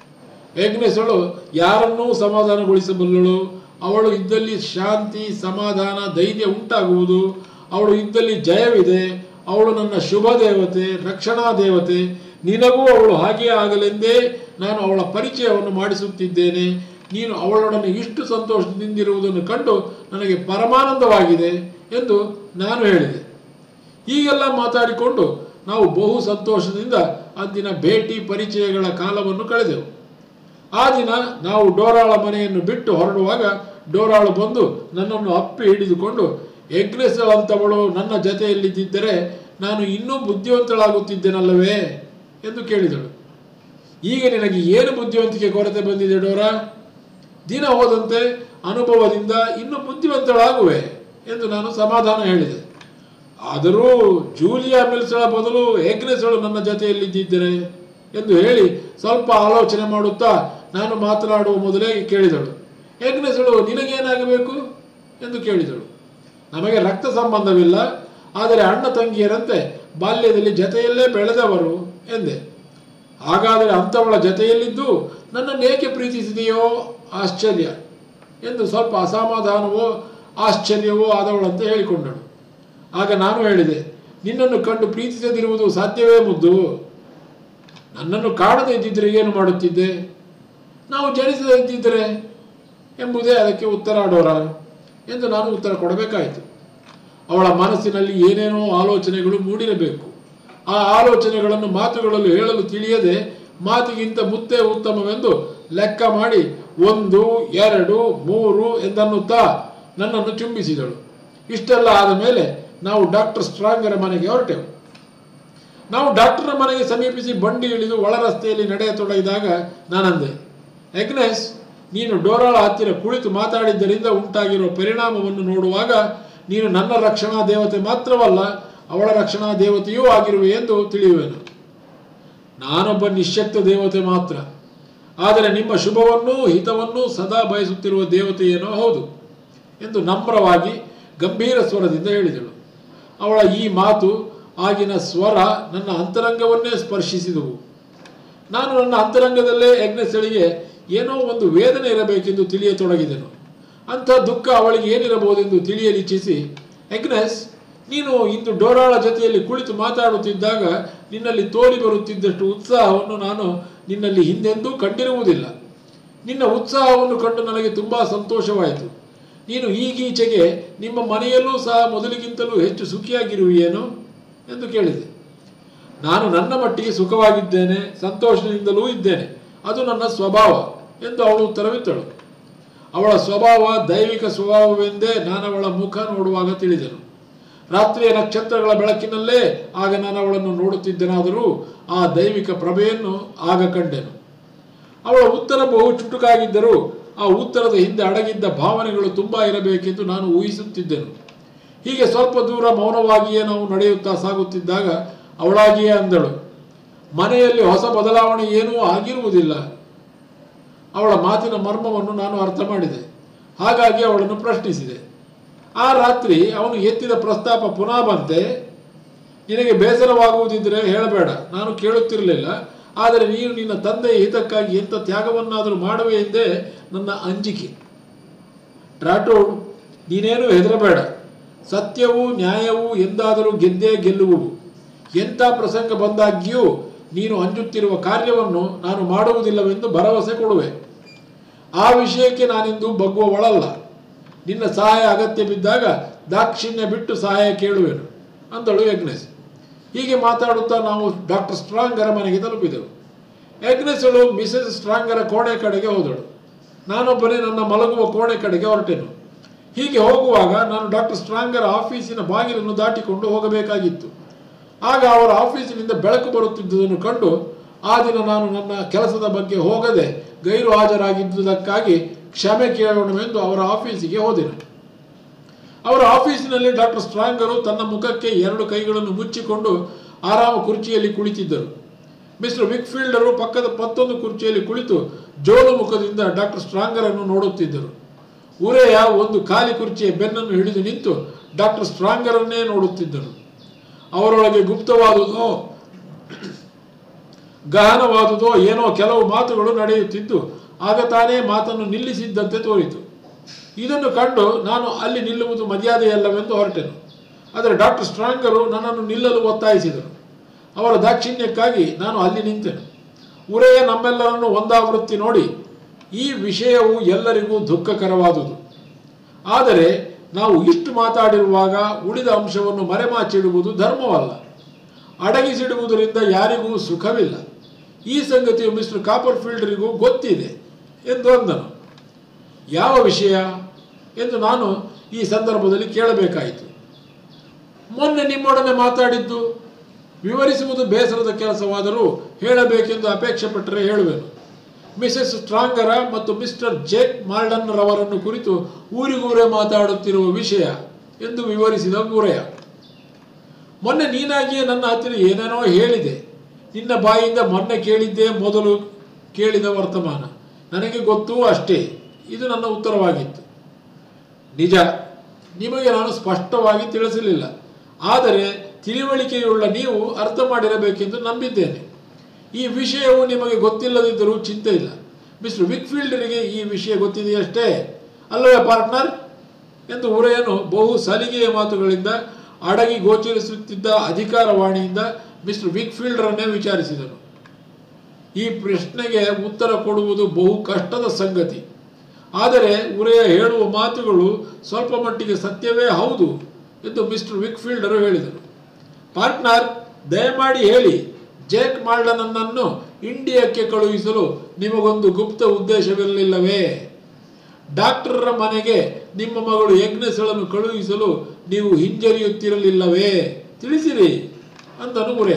ಯಜ್ಞಸಳು ಯಾರನ್ನೂ ಸಮಾಧಾನಗೊಳಿಸಬಲ್ಲಳು ಅವಳು ಇದ್ದಲ್ಲಿ ಶಾಂತಿ ಸಮಾಧಾನ ಧೈರ್ಯ ಉಂಟಾಗುವುದು ಅವಳು ಇದ್ದಲ್ಲಿ ಜಯವಿದೆ ಅವಳು ನನ್ನ ಶುಭ ದೇವತೆ ರಕ್ಷಣಾ ದೇವತೆ ನಿನಗೂ ಅವಳು ಹಾಗೆಯೇ ಆಗಲೆಂದೇ ನಾನು ಅವಳ ಪರಿಚಯವನ್ನು ಮಾಡಿಸುತ್ತಿದ್ದೇನೆ ನೀನು ಅವಳೊಡನೆ ಇಷ್ಟು ಸಂತೋಷದಿಂದಿರುವುದನ್ನು ಕಂಡು ನನಗೆ ಪರಮಾನಂದವಾಗಿದೆ ಎಂದು ನಾನು ಹೇಳಿದೆ ಹೀಗೆಲ್ಲ ಮಾತಾಡಿಕೊಂಡು ನಾವು ಬಹು ಸಂತೋಷದಿಂದ ಅಂದಿನ ಭೇಟಿ ಪರಿಚಯಗಳ ಕಾಲವನ್ನು ಕಳೆದೆವು ಆ ದಿನ ನಾವು ಡೋರಾಳ ಮನೆಯನ್ನು ಬಿಟ್ಟು ಹೊರಡುವಾಗ ಡೋರಾಳು ಬಂದು ನನ್ನನ್ನು ಅಪ್ಪಿ ಹಿಡಿದುಕೊಂಡು ಯಜ್ಞಸಳಂತವಳು ನನ್ನ ಜೊತೆಯಲ್ಲಿದ್ದರೆ ನಾನು ಇನ್ನೂ ಬುದ್ಧಿವಂತಳಾಗುತ್ತಿದ್ದೇನಲ್ಲವೇ ಎಂದು ಕೇಳಿದಳು ಈಗ ನಿನಗೆ ಏನು ಬುದ್ಧಿವಂತಿಕೆ ಕೊರತೆ ಬಂದಿದೆ ಡೋರಾ ದಿನ ಹೋದಂತೆ ಅನುಭವದಿಂದ ಇನ್ನೂ ಬುದ್ಧಿವಂತಳಾಗುವೆ ಎಂದು ನಾನು ಸಮಾಧಾನ ಹೇಳಿದೆ ಆದರೂ ಜೂಲಿಯಾ ಮಿಲ್ಸಳ ಬದಲು ಯಜ್ಞಸಳು ನನ್ನ ಜೊತೆಯಲ್ಲಿದ್ದಿದ್ದರೆ ಎಂದು ಹೇಳಿ ಸ್ವಲ್ಪ ಆಲೋಚನೆ ಮಾಡುತ್ತಾ ನಾನು ಮಾತನಾಡುವ ಮೊದಲೇ ಕೇಳಿದಳು ಯಜ್ಞಸಳು ನಿನಗೇನಾಗಬೇಕು ಎಂದು ಕೇಳಿದಳು ನಮಗೆ ರಕ್ತ ಸಂಬಂಧವಿಲ್ಲ ಆದರೆ ಅಣ್ಣ ತಂಗಿಯರಂತೆ ಬಾಲ್ಯದಲ್ಲಿ ಜತೆಯಲ್ಲೇ ಬೆಳೆದವರು ಎಂದೆ ಹಾಗಾದರೆ ಅಂಥವಳ ಜತೆಯಲ್ಲಿದ್ದು ನನ್ನನ್ನೇಕೆ ಪ್ರೀತಿಸಿದೆಯೋ ಆಶ್ಚರ್ಯ ಎಂದು ಸ್ವಲ್ಪ ಅಸಮಾಧಾನವೋ ಆಶ್ಚರ್ಯವೋ ಆದವಳಂತೆ ಹೇಳಿಕೊಂಡಳು ಆಗ ನಾನು ಹೇಳಿದೆ ನಿನ್ನನ್ನು ಕಂಡು ಪ್ರೀತಿಸದಿರುವುದು ಸಾಧ್ಯವೇ ಮುದ್ದು ನನ್ನನ್ನು ಕಾಣದೇ ಇದ್ದಿದ್ರೆ ಏನು ಮಾಡುತ್ತಿದ್ದೆ ನಾವು ಜನಿಸದೇ ಇದ್ದಿದ್ದರೆ ಎಂಬುದೇ ಅದಕ್ಕೆ ಉತ್ತರ ಡೋರ ಎಂದು ನಾನು ಉತ್ತರ ಕೊಡಬೇಕಾಯಿತು ಅವಳ ಮನಸ್ಸಿನಲ್ಲಿ ಏನೇನೋ ಆಲೋಚನೆಗಳು ಮೂಡಿರಬೇಕು ಆ ಆಲೋಚನೆಗಳನ್ನು ಮಾತುಗಳಲ್ಲಿ ಹೇಳಲು ತಿಳಿಯದೆ ಮಾತಿಗಿಂತ ಮುತ್ತೇ ಉತ್ತಮವೆಂದು ಲೆಕ್ಕ ಮಾಡಿ ಒಂದು ಎರಡು ಮೂರು ಎಂದನ್ನುತ್ತಾ ನನ್ನನ್ನು ಚುಂಬಿಸಿದಳು ಇಷ್ಟೆಲ್ಲ ಆದ ಮೇಲೆ ನಾವು ಡಾಕ್ಟರ್ ಸ್ಟ್ರಾಂಗರ ಮನೆಗೆ ಹೊರಟೆವು ನಾವು ಡಾಕ್ಟರ್ನ ಮನೆಗೆ ಸಮೀಪಿಸಿ ಬಂಡಿ ಇಳಿದು ಒಳ ರಸ್ತೆಯಲ್ಲಿ ನಡೆಯತೊಡಗಿದಾಗ ನಾನಂದೆ ಎಗ್ನೆಸ್ ನೀನು ಡೋರಾಳ ಹತ್ತಿರ ಕುಳಿತು ಮಾತಾಡಿದ್ದರಿಂದ ಉಂಟಾಗಿರುವ ಪರಿಣಾಮವನ್ನು ನೋಡುವಾಗ ನೀನು ನನ್ನ ರಕ್ಷಣಾ ದೇವತೆ ಮಾತ್ರವಲ್ಲ ಅವಳ ರಕ್ಷಣಾ ದೇವತೆಯೂ ಆಗಿರುವೆ ಎಂದು ತಿಳಿಯುವೆನು ನಾನೊಬ್ಬ ನಿಶ್ಶಕ್ತ ದೇವತೆ ಮಾತ್ರ ಆದರೆ ನಿಮ್ಮ ಶುಭವನ್ನೂ ಹಿತವನ್ನೂ ಸದಾ ಬಯಸುತ್ತಿರುವ ದೇವತೆಯೇನೋ ಹೌದು ಎಂದು ನಮ್ರವಾಗಿ ಗಂಭೀರ ಸ್ವರದಿಂದ ಹೇಳಿದಳು ಅವಳ ಈ ಮಾತು ಆಗಿನ ಸ್ವರ ನನ್ನ ಅಂತರಂಗವನ್ನೇ ಸ್ಪರ್ಶಿಸಿದವು ನಾನು ನನ್ನ ಅಂತರಂಗದಲ್ಲೇ ಯಜ್ಞಸ್ಥಳಿಗೆ ಏನೋ ಒಂದು ವೇದನೆ ಇರಬೇಕೆಂದು ತಿಳಿಯತೊಡಗಿದೆನು ಅಂಥ ದುಃಖ ಅವಳಿಗೆ ಏನಿರಬಹುದೆಂದು ತಿಳಿಯಲಿಚ್ಛಿಸಿ ಎಗ್ನೆಸ್ ನೀನು ಇಂದು ಡೋರಾಳ ಜೊತೆಯಲ್ಲಿ ಕುಳಿತು ಮಾತಾಡುತ್ತಿದ್ದಾಗ ನಿನ್ನಲ್ಲಿ ತೋರಿ ಬರುತ್ತಿದ್ದಷ್ಟು ಉತ್ಸಾಹವನ್ನು ನಾನು ನಿನ್ನಲ್ಲಿ ಹಿಂದೆಂದೂ ಕಂಡಿರುವುದಿಲ್ಲ ನಿನ್ನ ಉತ್ಸಾಹವನ್ನು ಕಂಡು ನನಗೆ ತುಂಬ ಸಂತೋಷವಾಯಿತು ನೀನು ಈಗೀಚೆಗೆ ನಿಮ್ಮ ಮನೆಯಲ್ಲೂ ಸಹ ಮೊದಲಿಗಿಂತಲೂ ಹೆಚ್ಚು ಸುಖಿಯಾಗಿರುವೆಯೇನೋ ಎಂದು ಕೇಳಿದೆ ನಾನು ನನ್ನ ಮಟ್ಟಿಗೆ ಸುಖವಾಗಿದ್ದೇನೆ ಸಂತೋಷದಿಂದಲೂ ಇದ್ದೇನೆ ಅದು ನನ್ನ ಸ್ವಭಾವ ಎಂದು ಅವಳು ಉತ್ತರವಿತ್ತಳು ಅವಳ ಸ್ವಭಾವ ದೈವಿಕ ಸ್ವಭಾವವೆಂದೇ ನಾನು ಅವಳ ಮುಖ ನೋಡುವಾಗ ತಿಳಿದೆನು ರಾತ್ರಿಯ ನಕ್ಷತ್ರಗಳ ಬೆಳಕಿನಲ್ಲೇ ಆಗ ನಾನು ಅವಳನ್ನು ನೋಡುತ್ತಿದ್ದೆನಾದರೂ ಆ ದೈವಿಕ ಪ್ರಭೆಯನ್ನು ಆಗ ಕಂಡೆನು ಅವಳ ಉತ್ತರ ಬಹು ಚುಟುಕಾಗಿದ್ದರೂ ಆ ಉತ್ತರದ ಹಿಂದೆ ಅಡಗಿದ್ದ ಭಾವನೆಗಳು ತುಂಬ ಇರಬೇಕೆಂದು ನಾನು ಊಹಿಸುತ್ತಿದ್ದೆನು ಹೀಗೆ ಸ್ವಲ್ಪ ದೂರ ಮೌನವಾಗಿಯೇ ನಾವು ನಡೆಯುತ್ತಾ ಸಾಗುತ್ತಿದ್ದಾಗ ಅವಳಾಗಿಯೇ ಅಂದಳು ಮನೆಯಲ್ಲಿ ಹೊಸ ಬದಲಾವಣೆ ಏನೂ ಆಗಿರುವುದಿಲ್ಲ ಅವಳ ಮಾತಿನ ಮರ್ಮವನ್ನು ನಾನು ಅರ್ಥ ಮಾಡಿದೆ ಹಾಗಾಗಿ ಅವಳನ್ನು ಪ್ರಶ್ನಿಸಿದೆ ಆ ರಾತ್ರಿ ಅವನು ಎತ್ತಿದ ಪ್ರಸ್ತಾಪ ಪುನಃ ಬಂತೆ ನಿನಗೆ ಬೇಸರವಾಗುವುದಿದ್ದರೆ ಹೇಳಬೇಡ ನಾನು ಕೇಳುತ್ತಿರಲಿಲ್ಲ ಆದರೆ ನೀನು ನಿನ್ನ ತಂದೆಯ ಹಿತಕ್ಕಾಗಿ ಎಂಥ ತ್ಯಾಗವನ್ನಾದರೂ ಮಾಡುವೆ ಎಂದೇ ನನ್ನ ಅಂಜಿಕೆ ಟ್ರಾಟೋಡ್ ನೀನೇನು ಹೆದರಬೇಡ ಸತ್ಯವೂ ನ್ಯಾಯವೂ ಎಂದಾದರೂ ಗೆದ್ದೇ ಗೆಲ್ಲುವುವು ಎಂಥ ಪ್ರಸಂಗ ಬಂದಾಗ್ಯೂ ನೀನು ಅಂಜುತ್ತಿರುವ ಕಾರ್ಯವನ್ನು ನಾನು ಮಾಡುವುದಿಲ್ಲವೆಂದು ಭರವಸೆ ಕೊಡುವೆ ಆ ವಿಷಯಕ್ಕೆ ನಾನಿಂದು ಬಗ್ಗುವವಳಲ್ಲ ನಿನ್ನ ಸಹಾಯ ಅಗತ್ಯ ಬಿದ್ದಾಗ ದಾಕ್ಷಿಣ್ಯ ಬಿಟ್ಟು ಸಹಾಯ ಕೇಳುವೆನು ಅಂದಳು ಯಜ್ಞೇಶ್ ಹೀಗೆ ಮಾತಾಡುತ್ತಾ ನಾವು ಡಾಕ್ಟರ್ ಸ್ಟ್ರಾಂಗರ ಮನೆಗೆ ತಲುಪಿದೆವು ಯಜ್ಞೇಶಳು ಮಿಸೆಸ್ ಸ್ಟ್ರಾಂಗರ ಕೋಣೆ ಕಡೆಗೆ ಹೋದಳು ನಾನೊಬ್ಬನೇ ನನ್ನ ಮಲಗುವ ಕೋಣೆ ಕಡೆಗೆ ಹೊರಟೆನು ಹೀಗೆ ಹೋಗುವಾಗ ನಾನು ಡಾಕ್ಟರ್ ಸ್ಟ್ರಾಂಗರ ಆಫೀಸಿನ ಬಾಗಿಲನ್ನು ದಾಟಿಕೊಂಡು ಹೋಗಬೇಕಾಗಿತ್ತು ಆಗ ಅವರ ಆಫೀಸಿನಿಂದ ಬೆಳಕು ಬರುತ್ತಿದ್ದುದನ್ನು ಕಂಡು ಆ ದಿನ ನಾನು ನನ್ನ ಕೆಲಸದ ಬಗ್ಗೆ ಹೋಗದೆ ಗೈರು ಹಾಜರಾಗಿದ್ದುದಕ್ಕಾಗಿ ಕ್ಷಮೆ ಕೇಳೋಣವೆಂದು ಅವರ ಆಫೀಸಿಗೆ ಹೋದೆನು ಅವರ ಆಫೀಸಿನಲ್ಲಿ ಡಾಕ್ಟರ್ ಸ್ಟ್ರಾಂಗರು ತನ್ನ ಮುಖಕ್ಕೆ ಎರಡು ಕೈಗಳನ್ನು ಮುಚ್ಚಿಕೊಂಡು ಆರಾಮ ಕುರ್ಚಿಯಲ್ಲಿ ಕುಳಿತಿದ್ದರು ಮಿಸ್ಟರ್ ವಿಕ್ಫೀಲ್ಡರು ಪಕ್ಕದ ಮತ್ತೊಂದು ಕುರ್ಚಿಯಲ್ಲಿ ಕುಳಿತು ಜೋಲು ಮುಖದಿಂದ ಡಾಕ್ಟರ್ ಸ್ಟ್ರಾಂಗರನ್ನು ನೋಡುತ್ತಿದ್ದರು ಉರೆಯ ಒಂದು ಖಾಲಿ ಕುರ್ಚಿಯ ಬೆನ್ನನ್ನು ಹಿಡಿದು ನಿಂತು ಡಾಕ್ಟರ್ ಸ್ಟ್ರಾಂಗರನ್ನೇ ನೋಡುತ್ತಿದ್ದರು ಅವರೊಳಗೆ ಗುಪ್ತವಾದುದೋ ಗಹನವಾದುದೋ ಏನೋ ಕೆಲವು ಮಾತುಗಳು ನಡೆಯುತ್ತಿದ್ದು ಆಗ ತಾನೇ ಮಾತನ್ನು ನಿಲ್ಲಿಸಿದ್ದಂತೆ ತೋರಿತು ಇದನ್ನು ಕಂಡು ನಾನು ಅಲ್ಲಿ ನಿಲ್ಲುವುದು ಮರ್ಯಾದೆಯಲ್ಲವೆಂದು ಹೊರಟೆನು ಆದರೆ ಡಾಕ್ಟರ್ ಸ್ಟ್ರಾಂಗರು ನನ್ನನ್ನು ನಿಲ್ಲಲು ಒತ್ತಾಯಿಸಿದರು ಅವರ ದಾಕ್ಷಿಣ್ಯಕ್ಕಾಗಿ ನಾನು ಅಲ್ಲಿ ನಿಂತೆನು ಉರೆಯ ನಮ್ಮೆಲ್ಲರನ್ನು ಒಂದಾವೃತ್ತಿ ನೋಡಿ ಈ ವಿಷಯವು ಎಲ್ಲರಿಗೂ ದುಃಖಕರವಾದುದು ಆದರೆ ನಾವು ಇಷ್ಟು ಮಾತಾಡಿರುವಾಗ ಉಳಿದ ಅಂಶವನ್ನು ಮರೆಮಾಚಿಡುವುದು ಧರ್ಮವಲ್ಲ ಅಡಗಿಸಿಡುವುದರಿಂದ ಯಾರಿಗೂ ಸುಖವಿಲ್ಲ ಈ ಸಂಗತಿಯು ಮಿಸ್ಟರ್ ಕಾಪರ್ ಫೀಲ್ಡರಿಗೂ ಗೊತ್ತಿದೆ ಎಂದು ಅಂದನು ಯಾವ ವಿಷಯ ಎಂದು ನಾನು ಈ ಸಂದರ್ಭದಲ್ಲಿ ಕೇಳಬೇಕಾಯಿತು ಮೊನ್ನೆ ನಿಮ್ಮೊಡನೆ ಮಾತಾಡಿದ್ದು ವಿವರಿಸುವುದು ಬೇಸರದ ಕೆಲಸವಾದರೂ ಹೇಳಬೇಕೆಂದು ಅಪೇಕ್ಷೆ ಪಟ್ಟರೆ ಹೇಳುವೆನು ಮಿಸೆಸ್ ಸ್ಟ್ರಾಂಗರ ಮತ್ತು ಮಿಸ್ಟರ್ ಜೇಕ್ ಮಾಲ್ಡನ್ ರವರನ್ನು ಕುರಿತು ಊರಿಗೂರೇ ಮಾತಾಡುತ್ತಿರುವ ವಿಷಯ ಎಂದು ವಿವರಿಸಿದ ಗುರೆಯ ಮೊನ್ನೆ ನೀನಾಗಿಯೇ ನನ್ನ ಹತ್ತಿರ ಏನೇನೋ ಹೇಳಿದೆ ನಿನ್ನ ಬಾಯಿಂದ ಮೊನ್ನೆ ಕೇಳಿದ್ದೇ ಮೊದಲು ಕೇಳಿದ ವರ್ತಮಾನ ನನಗೆ ಗೊತ್ತೂ ಅಷ್ಟೇ ಇದು ನನ್ನ ಉತ್ತರವಾಗಿತ್ತು ನಿಜ ನಿಮಗೆ ನಾನು ಸ್ಪಷ್ಟವಾಗಿ ತಿಳಿಸಲಿಲ್ಲ ಆದರೆ ತಿಳಿವಳಿಕೆಯುಳ್ಳ ನೀವು ಅರ್ಥ ಮಾಡಿರಬೇಕೆಂದು ನಂಬಿದ್ದೇನೆ ಈ ವಿಷಯವು ನಿಮಗೆ ಗೊತ್ತಿಲ್ಲದಿದ್ದರೂ ಚಿಂತೆ ಇಲ್ಲ ಮಿಸ್ಟರ್ ವಿಕ್ಫೀಲ್ಡರಿಗೆ ಈ ವಿಷಯ ಗೊತ್ತಿದೆಯಷ್ಟೇ ಅಲ್ಲವೇ ಪಾರ್ಟ್ನರ್ ಎಂದು ಉರೆಯನು ಬಹು ಸಲಿಗೆಯ ಮಾತುಗಳಿಂದ ಅಡಗಿ ಗೋಚರಿಸುತ್ತಿದ್ದ ಅಧಿಕಾರವಾಣಿಯಿಂದ ಮಿಸ್ಟರ್ ವಿಕ್ಫೀಲ್ಡರನ್ನೇ ವಿಚಾರಿಸಿದನು ಈ ಪ್ರಶ್ನೆಗೆ ಉತ್ತರ ಕೊಡುವುದು ಬಹು ಕಷ್ಟದ ಸಂಗತಿ ಆದರೆ ಉರೆಯ ಹೇಳುವ ಮಾತುಗಳು ಸ್ವಲ್ಪ ಮಟ್ಟಿಗೆ ಸತ್ಯವೇ ಹೌದು ಎಂದು ಮಿಸ್ಟರ್ ವಿಕ್ಫೀಲ್ಡರು ಹೇಳಿದರು ಪಾರ್ಟ್ನರ್ ದಯಮಾಡಿ ಹೇಳಿ ಜೇಕ್ ಮಾಲ್ಡನನ್ನು ಇಂಡಿಯಾಕ್ಕೆ ಕಳುಹಿಸಲು ನಿಮಗೊಂದು ಗುಪ್ತ ಉದ್ದೇಶವಿರಲಿಲ್ಲವೇ ಡಾಕ್ಟರರ ಮನೆಗೆ ನಿಮ್ಮ ಮಗಳು ಯಜ್ಞಸಳನ್ನು ಕಳುಹಿಸಲು ನೀವು ಹಿಂಜರಿಯುತ್ತಿರಲಿಲ್ಲವೇ ತಿಳಿಸಿರಿ ಅಂದನು ಉರೆಯ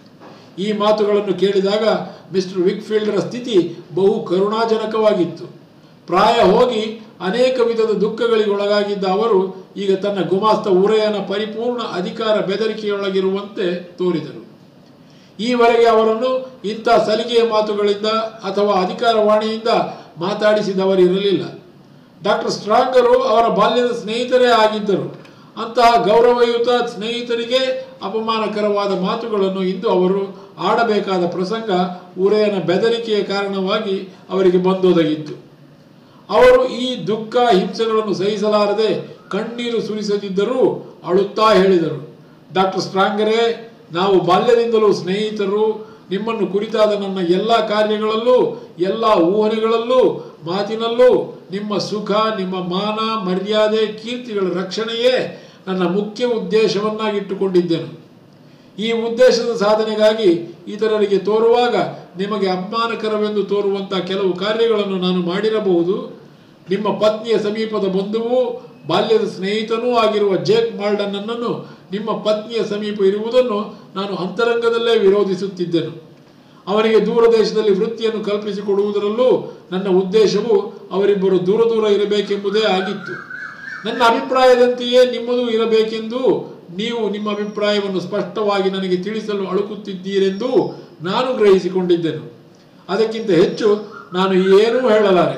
ಈ ಮಾತುಗಳನ್ನು ಕೇಳಿದಾಗ ಮಿಸ್ಟರ್ ವಿಕ್ಫೀಲ್ಡರ ಸ್ಥಿತಿ ಬಹು ಕರುಣಾಜನಕವಾಗಿತ್ತು ಪ್ರಾಯ ಹೋಗಿ ಅನೇಕ ವಿಧದ ದುಃಖಗಳಿಗೆ ಒಳಗಾಗಿದ್ದ ಅವರು ಈಗ ತನ್ನ ಗುಮಾಸ್ತ ಉರೆಯನ ಪರಿಪೂರ್ಣ ಅಧಿಕಾರ ಬೆದರಿಕೆಯೊಳಗಿರುವಂತೆ ತೋರಿದರು ಈವರೆಗೆ ಅವರನ್ನು ಇಂಥ ಸಲಿಗೆಯ ಮಾತುಗಳಿಂದ ಅಥವಾ ಅಧಿಕಾರವಾಣಿಯಿಂದ ಮಾತಾಡಿಸಿದವರಿರಲಿಲ್ಲ ಡಾಕ್ಟರ್ ಸ್ಟ್ರಾಂಗರು ಅವರ ಬಾಲ್ಯದ ಸ್ನೇಹಿತರೇ ಆಗಿದ್ದರು ಅಂತಹ ಗೌರವಯುತ ಸ್ನೇಹಿತರಿಗೆ ಅಪಮಾನಕರವಾದ ಮಾತುಗಳನ್ನು ಇಂದು ಅವರು ಆಡಬೇಕಾದ ಪ್ರಸಂಗ ಉರೆಯನ ಬೆದರಿಕೆಯ ಕಾರಣವಾಗಿ ಅವರಿಗೆ ಬಂದೊದಗಿತ್ತು ಅವರು ಈ ದುಃಖ ಹಿಂಸೆಗಳನ್ನು ಸಹಿಸಲಾರದೆ ಕಣ್ಣೀರು ಸುರಿಸದಿದ್ದರೂ ಅಳುತ್ತಾ ಹೇಳಿದರು ಡಾಕ್ಟರ್ ಸ್ಟ್ರಾಂಗರೇ ನಾವು ಬಾಲ್ಯದಿಂದಲೂ ಸ್ನೇಹಿತರು ನಿಮ್ಮನ್ನು ಕುರಿತಾದ ನನ್ನ ಎಲ್ಲ ಕಾರ್ಯಗಳಲ್ಲೂ ಎಲ್ಲ ಊಹನೆಗಳಲ್ಲೂ ಮಾತಿನಲ್ಲೂ ನಿಮ್ಮ ಸುಖ ನಿಮ್ಮ ಮಾನ ಮರ್ಯಾದೆ ಕೀರ್ತಿಗಳ ರಕ್ಷಣೆಯೇ ನನ್ನ ಮುಖ್ಯ ಉದ್ದೇಶವನ್ನಾಗಿಟ್ಟುಕೊಂಡಿದ್ದೆನು ಈ ಉದ್ದೇಶದ ಸಾಧನೆಗಾಗಿ ಇತರರಿಗೆ ತೋರುವಾಗ ನಿಮಗೆ ಅಪಮಾನಕರವೆಂದು ತೋರುವಂಥ ಕೆಲವು ಕಾರ್ಯಗಳನ್ನು ನಾನು ಮಾಡಿರಬಹುದು ನಿಮ್ಮ ಪತ್ನಿಯ ಸಮೀಪದ ಬಂಧುವು ಬಾಲ್ಯದ ಸ್ನೇಹಿತನೂ ಆಗಿರುವ ಜೇಕ್ ಮಾಲ್ಡನ್ನನ್ನು ನಿಮ್ಮ ಪತ್ನಿಯ ಸಮೀಪ ಇರುವುದನ್ನು ನಾನು ಅಂತರಂಗದಲ್ಲೇ ವಿರೋಧಿಸುತ್ತಿದ್ದೆನು ಅವರಿಗೆ ದೂರ ದೇಶದಲ್ಲಿ ವೃತ್ತಿಯನ್ನು ಕಲ್ಪಿಸಿಕೊಡುವುದರಲ್ಲೂ ನನ್ನ ಉದ್ದೇಶವು ಅವರಿಬ್ಬರು ದೂರ ದೂರ ಇರಬೇಕೆಂಬುದೇ ಆಗಿತ್ತು ನನ್ನ ಅಭಿಪ್ರಾಯದಂತೆಯೇ ನಿಮ್ಮದು ಇರಬೇಕೆಂದು ನೀವು ನಿಮ್ಮ ಅಭಿಪ್ರಾಯವನ್ನು ಸ್ಪಷ್ಟವಾಗಿ ನನಗೆ ತಿಳಿಸಲು ಅಳುಕುತ್ತಿದ್ದೀರೆಂದು ನಾನು ಗ್ರಹಿಸಿಕೊಂಡಿದ್ದೆನು ಅದಕ್ಕಿಂತ ಹೆಚ್ಚು ನಾನು ಏನೂ ಹೇಳಲಾರೆ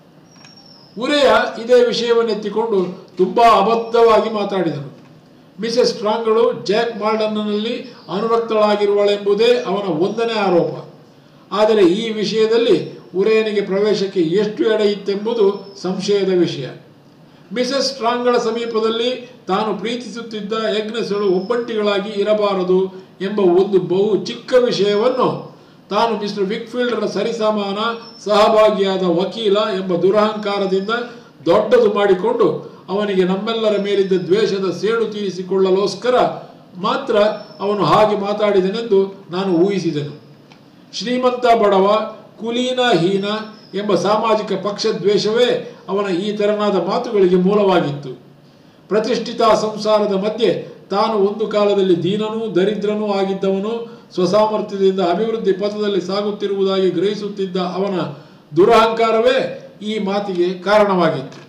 ಉರೆಯ ಇದೇ ವಿಷಯವನ್ನೆತ್ತಿಕೊಂಡು ತುಂಬಾ ಅಬದ್ಧವಾಗಿ ಮಾತಾಡಿದನು ಮಿಸೆಸ್ ಸ್ಟ್ರಾಂಗಳು ಜಾಕ್ ಮಾಲ್ಡನ್ನಲ್ಲಿ ಅನುರಕ್ತಳಾಗಿರುವಳೆಂಬುದೇ ಅವನ ಒಂದನೇ ಆರೋಪ ಆದರೆ ಈ ವಿಷಯದಲ್ಲಿ ಉರೆಯನಿಗೆ ಪ್ರವೇಶಕ್ಕೆ ಎಷ್ಟು ಎಡೆ ಇತ್ತೆಂಬುದು ಸಂಶಯದ ವಿಷಯ ಮಿಸೆಸ್ ಸ್ಟ್ರಾಂಗಳ ಸಮೀಪದಲ್ಲಿ ತಾನು ಪ್ರೀತಿಸುತ್ತಿದ್ದ ಯಜ್ಞಸಳು ಒಬ್ಬಂಟಿಗಳಾಗಿ ಇರಬಾರದು ಎಂಬ ಒಂದು ಬಹು ಚಿಕ್ಕ ವಿಷಯವನ್ನು ತಾನು ಮಿಸ್ಟರ್ ವಿಕ್ಫೀಲ್ಡರ ಸರಿಸಮಾನ ಸಹಭಾಗಿಯಾದ ವಕೀಲ ಎಂಬ ದುರಹಂಕಾರದಿಂದ ದೊಡ್ಡದು ಮಾಡಿಕೊಂಡು ಅವನಿಗೆ ನಮ್ಮೆಲ್ಲರ ಮೇಲಿದ್ದ ದ್ವೇಷದ ಸೇಡು ತೀರಿಸಿಕೊಳ್ಳಲೋಸ್ಕರ ಮಾತ್ರ ಅವನು ಹಾಗೆ ಮಾತಾಡಿದನೆಂದು ನಾನು ಊಹಿಸಿದೆನು ಶ್ರೀಮಂತ ಬಡವ ಕುಲೀನ ಹೀನ ಎಂಬ ಸಾಮಾಜಿಕ ಪಕ್ಷದ್ವೇಷವೇ ಅವನ ಈ ತೆರನಾದ ಮಾತುಗಳಿಗೆ ಮೂಲವಾಗಿತ್ತು ಪ್ರತಿಷ್ಠಿತ ಸಂಸಾರದ ಮಧ್ಯೆ ತಾನು ಒಂದು ಕಾಲದಲ್ಲಿ ದೀನನೂ ದರಿದ್ರನೂ ಆಗಿದ್ದವನು ಸ್ವಸಾಮರ್ಥ್ಯದಿಂದ ಅಭಿವೃದ್ಧಿ ಪಥದಲ್ಲಿ ಸಾಗುತ್ತಿರುವುದಾಗಿ ಗ್ರಹಿಸುತ್ತಿದ್ದ ಅವನ ದುರಹಂಕಾರವೇ ಈ ಮಾತಿಗೆ ಕಾರಣವಾಗಿತ್ತು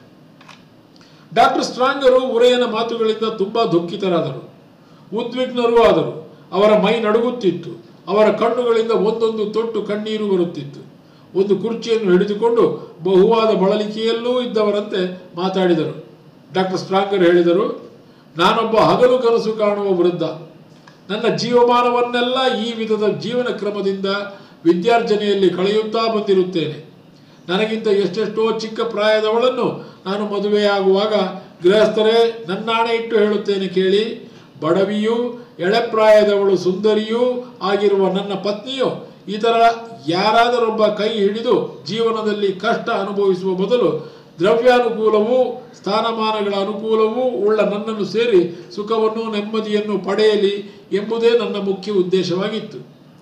ಡಾಕ್ಟರ್ ಸ್ಟ್ರಾಂಗರು ಉರೆಯನ ಮಾತುಗಳಿಂದ ತುಂಬಾ ದುಃಖಿತರಾದರು ಉದ್ವಿಗ್ನರೂ ಆದರು ಅವರ ಮೈ ನಡುಗುತ್ತಿತ್ತು ಅವರ ಕಣ್ಣುಗಳಿಂದ ಒಂದೊಂದು ತೊಟ್ಟು ಕಣ್ಣೀರು ಬರುತ್ತಿತ್ತು ಒಂದು ಕುರ್ಚಿಯನ್ನು ಹಿಡಿದುಕೊಂಡು ಬಹುವಾದ ಬಳಲಿಕೆಯಲ್ಲೂ ಇದ್ದವರಂತೆ ಮಾತಾಡಿದರು ಡಾಕ್ಟರ್ ಸ್ಟ್ರಾಂಗರ್ ಹೇಳಿದರು ನಾನೊಬ್ಬ ಹಗಲು ಕನಸು ಕಾಣುವ ವೃದ್ಧ ನನ್ನ ಜೀವಮಾನವನ್ನೆಲ್ಲ ಈ ವಿಧದ ಜೀವನ ಕ್ರಮದಿಂದ ವಿದ್ಯಾರ್ಜನೆಯಲ್ಲಿ ಕಳೆಯುತ್ತಾ ಬಂದಿರುತ್ತೇನೆ ನನಗಿಂತ ಎಷ್ಟೆಷ್ಟೋ ಚಿಕ್ಕ ಪ್ರಾಯದವಳನ್ನು ನಾನು ಮದುವೆಯಾಗುವಾಗ ಗೃಹಸ್ಥರೇ ನನ್ನಾಣೆ ಇಟ್ಟು ಹೇಳುತ್ತೇನೆ ಕೇಳಿ ಬಡವಿಯೂ ಎಳೆಪ್ರಾಯದವಳು ಸುಂದರಿಯೂ ಆಗಿರುವ ನನ್ನ ಪತ್ನಿಯು ಇತರ ಯಾರಾದರೊಬ್ಬ ಕೈ ಹಿಡಿದು ಜೀವನದಲ್ಲಿ ಕಷ್ಟ ಅನುಭವಿಸುವ ಬದಲು ದ್ರವ್ಯಾನುಕೂಲವೂ ಸ್ಥಾನಮಾನಗಳ ಅನುಕೂಲವೂ ಉಳ್ಳ ನನ್ನನ್ನು ಸೇರಿ ಸುಖವನ್ನು ನೆಮ್ಮದಿಯನ್ನು ಪಡೆಯಲಿ ಎಂಬುದೇ ನನ್ನ ಮುಖ್ಯ ಉದ್ದೇಶವಾಗಿತ್ತು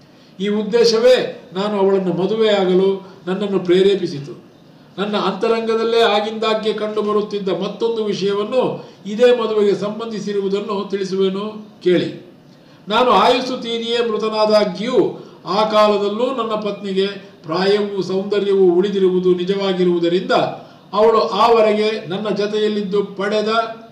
ಈ ಉದ್ದೇಶವೇ ನಾನು ಅವಳನ್ನು ಮದುವೆಯಾಗಲು ನನ್ನನ್ನು ಪ್ರೇರೇಪಿಸಿತು ನನ್ನ ಅಂತರಂಗದಲ್ಲೇ ಆಗಿಂದಾಗ್ಗೆ ಕಂಡುಬರುತ್ತಿದ್ದ ಮತ್ತೊಂದು ವಿಷಯವನ್ನು ಇದೇ ಮದುವೆಗೆ ಸಂಬಂಧಿಸಿರುವುದನ್ನು ತಿಳಿಸುವೆನು ಕೇಳಿ ನಾನು ಆಯುಸ್ಸು ತೀರಿಯೇ ಮೃತನಾದಾಗ್ಯೂ ಆ ಕಾಲದಲ್ಲೂ ನನ್ನ ಪತ್ನಿಗೆ ಪ್ರಾಯವೂ ಸೌಂದರ್ಯವೂ ಉಳಿದಿರುವುದು ನಿಜವಾಗಿರುವುದರಿಂದ ಅವಳು ಆವರೆಗೆ ನನ್ನ ಜತೆಯಲ್ಲಿದ್ದು ಪಡೆದ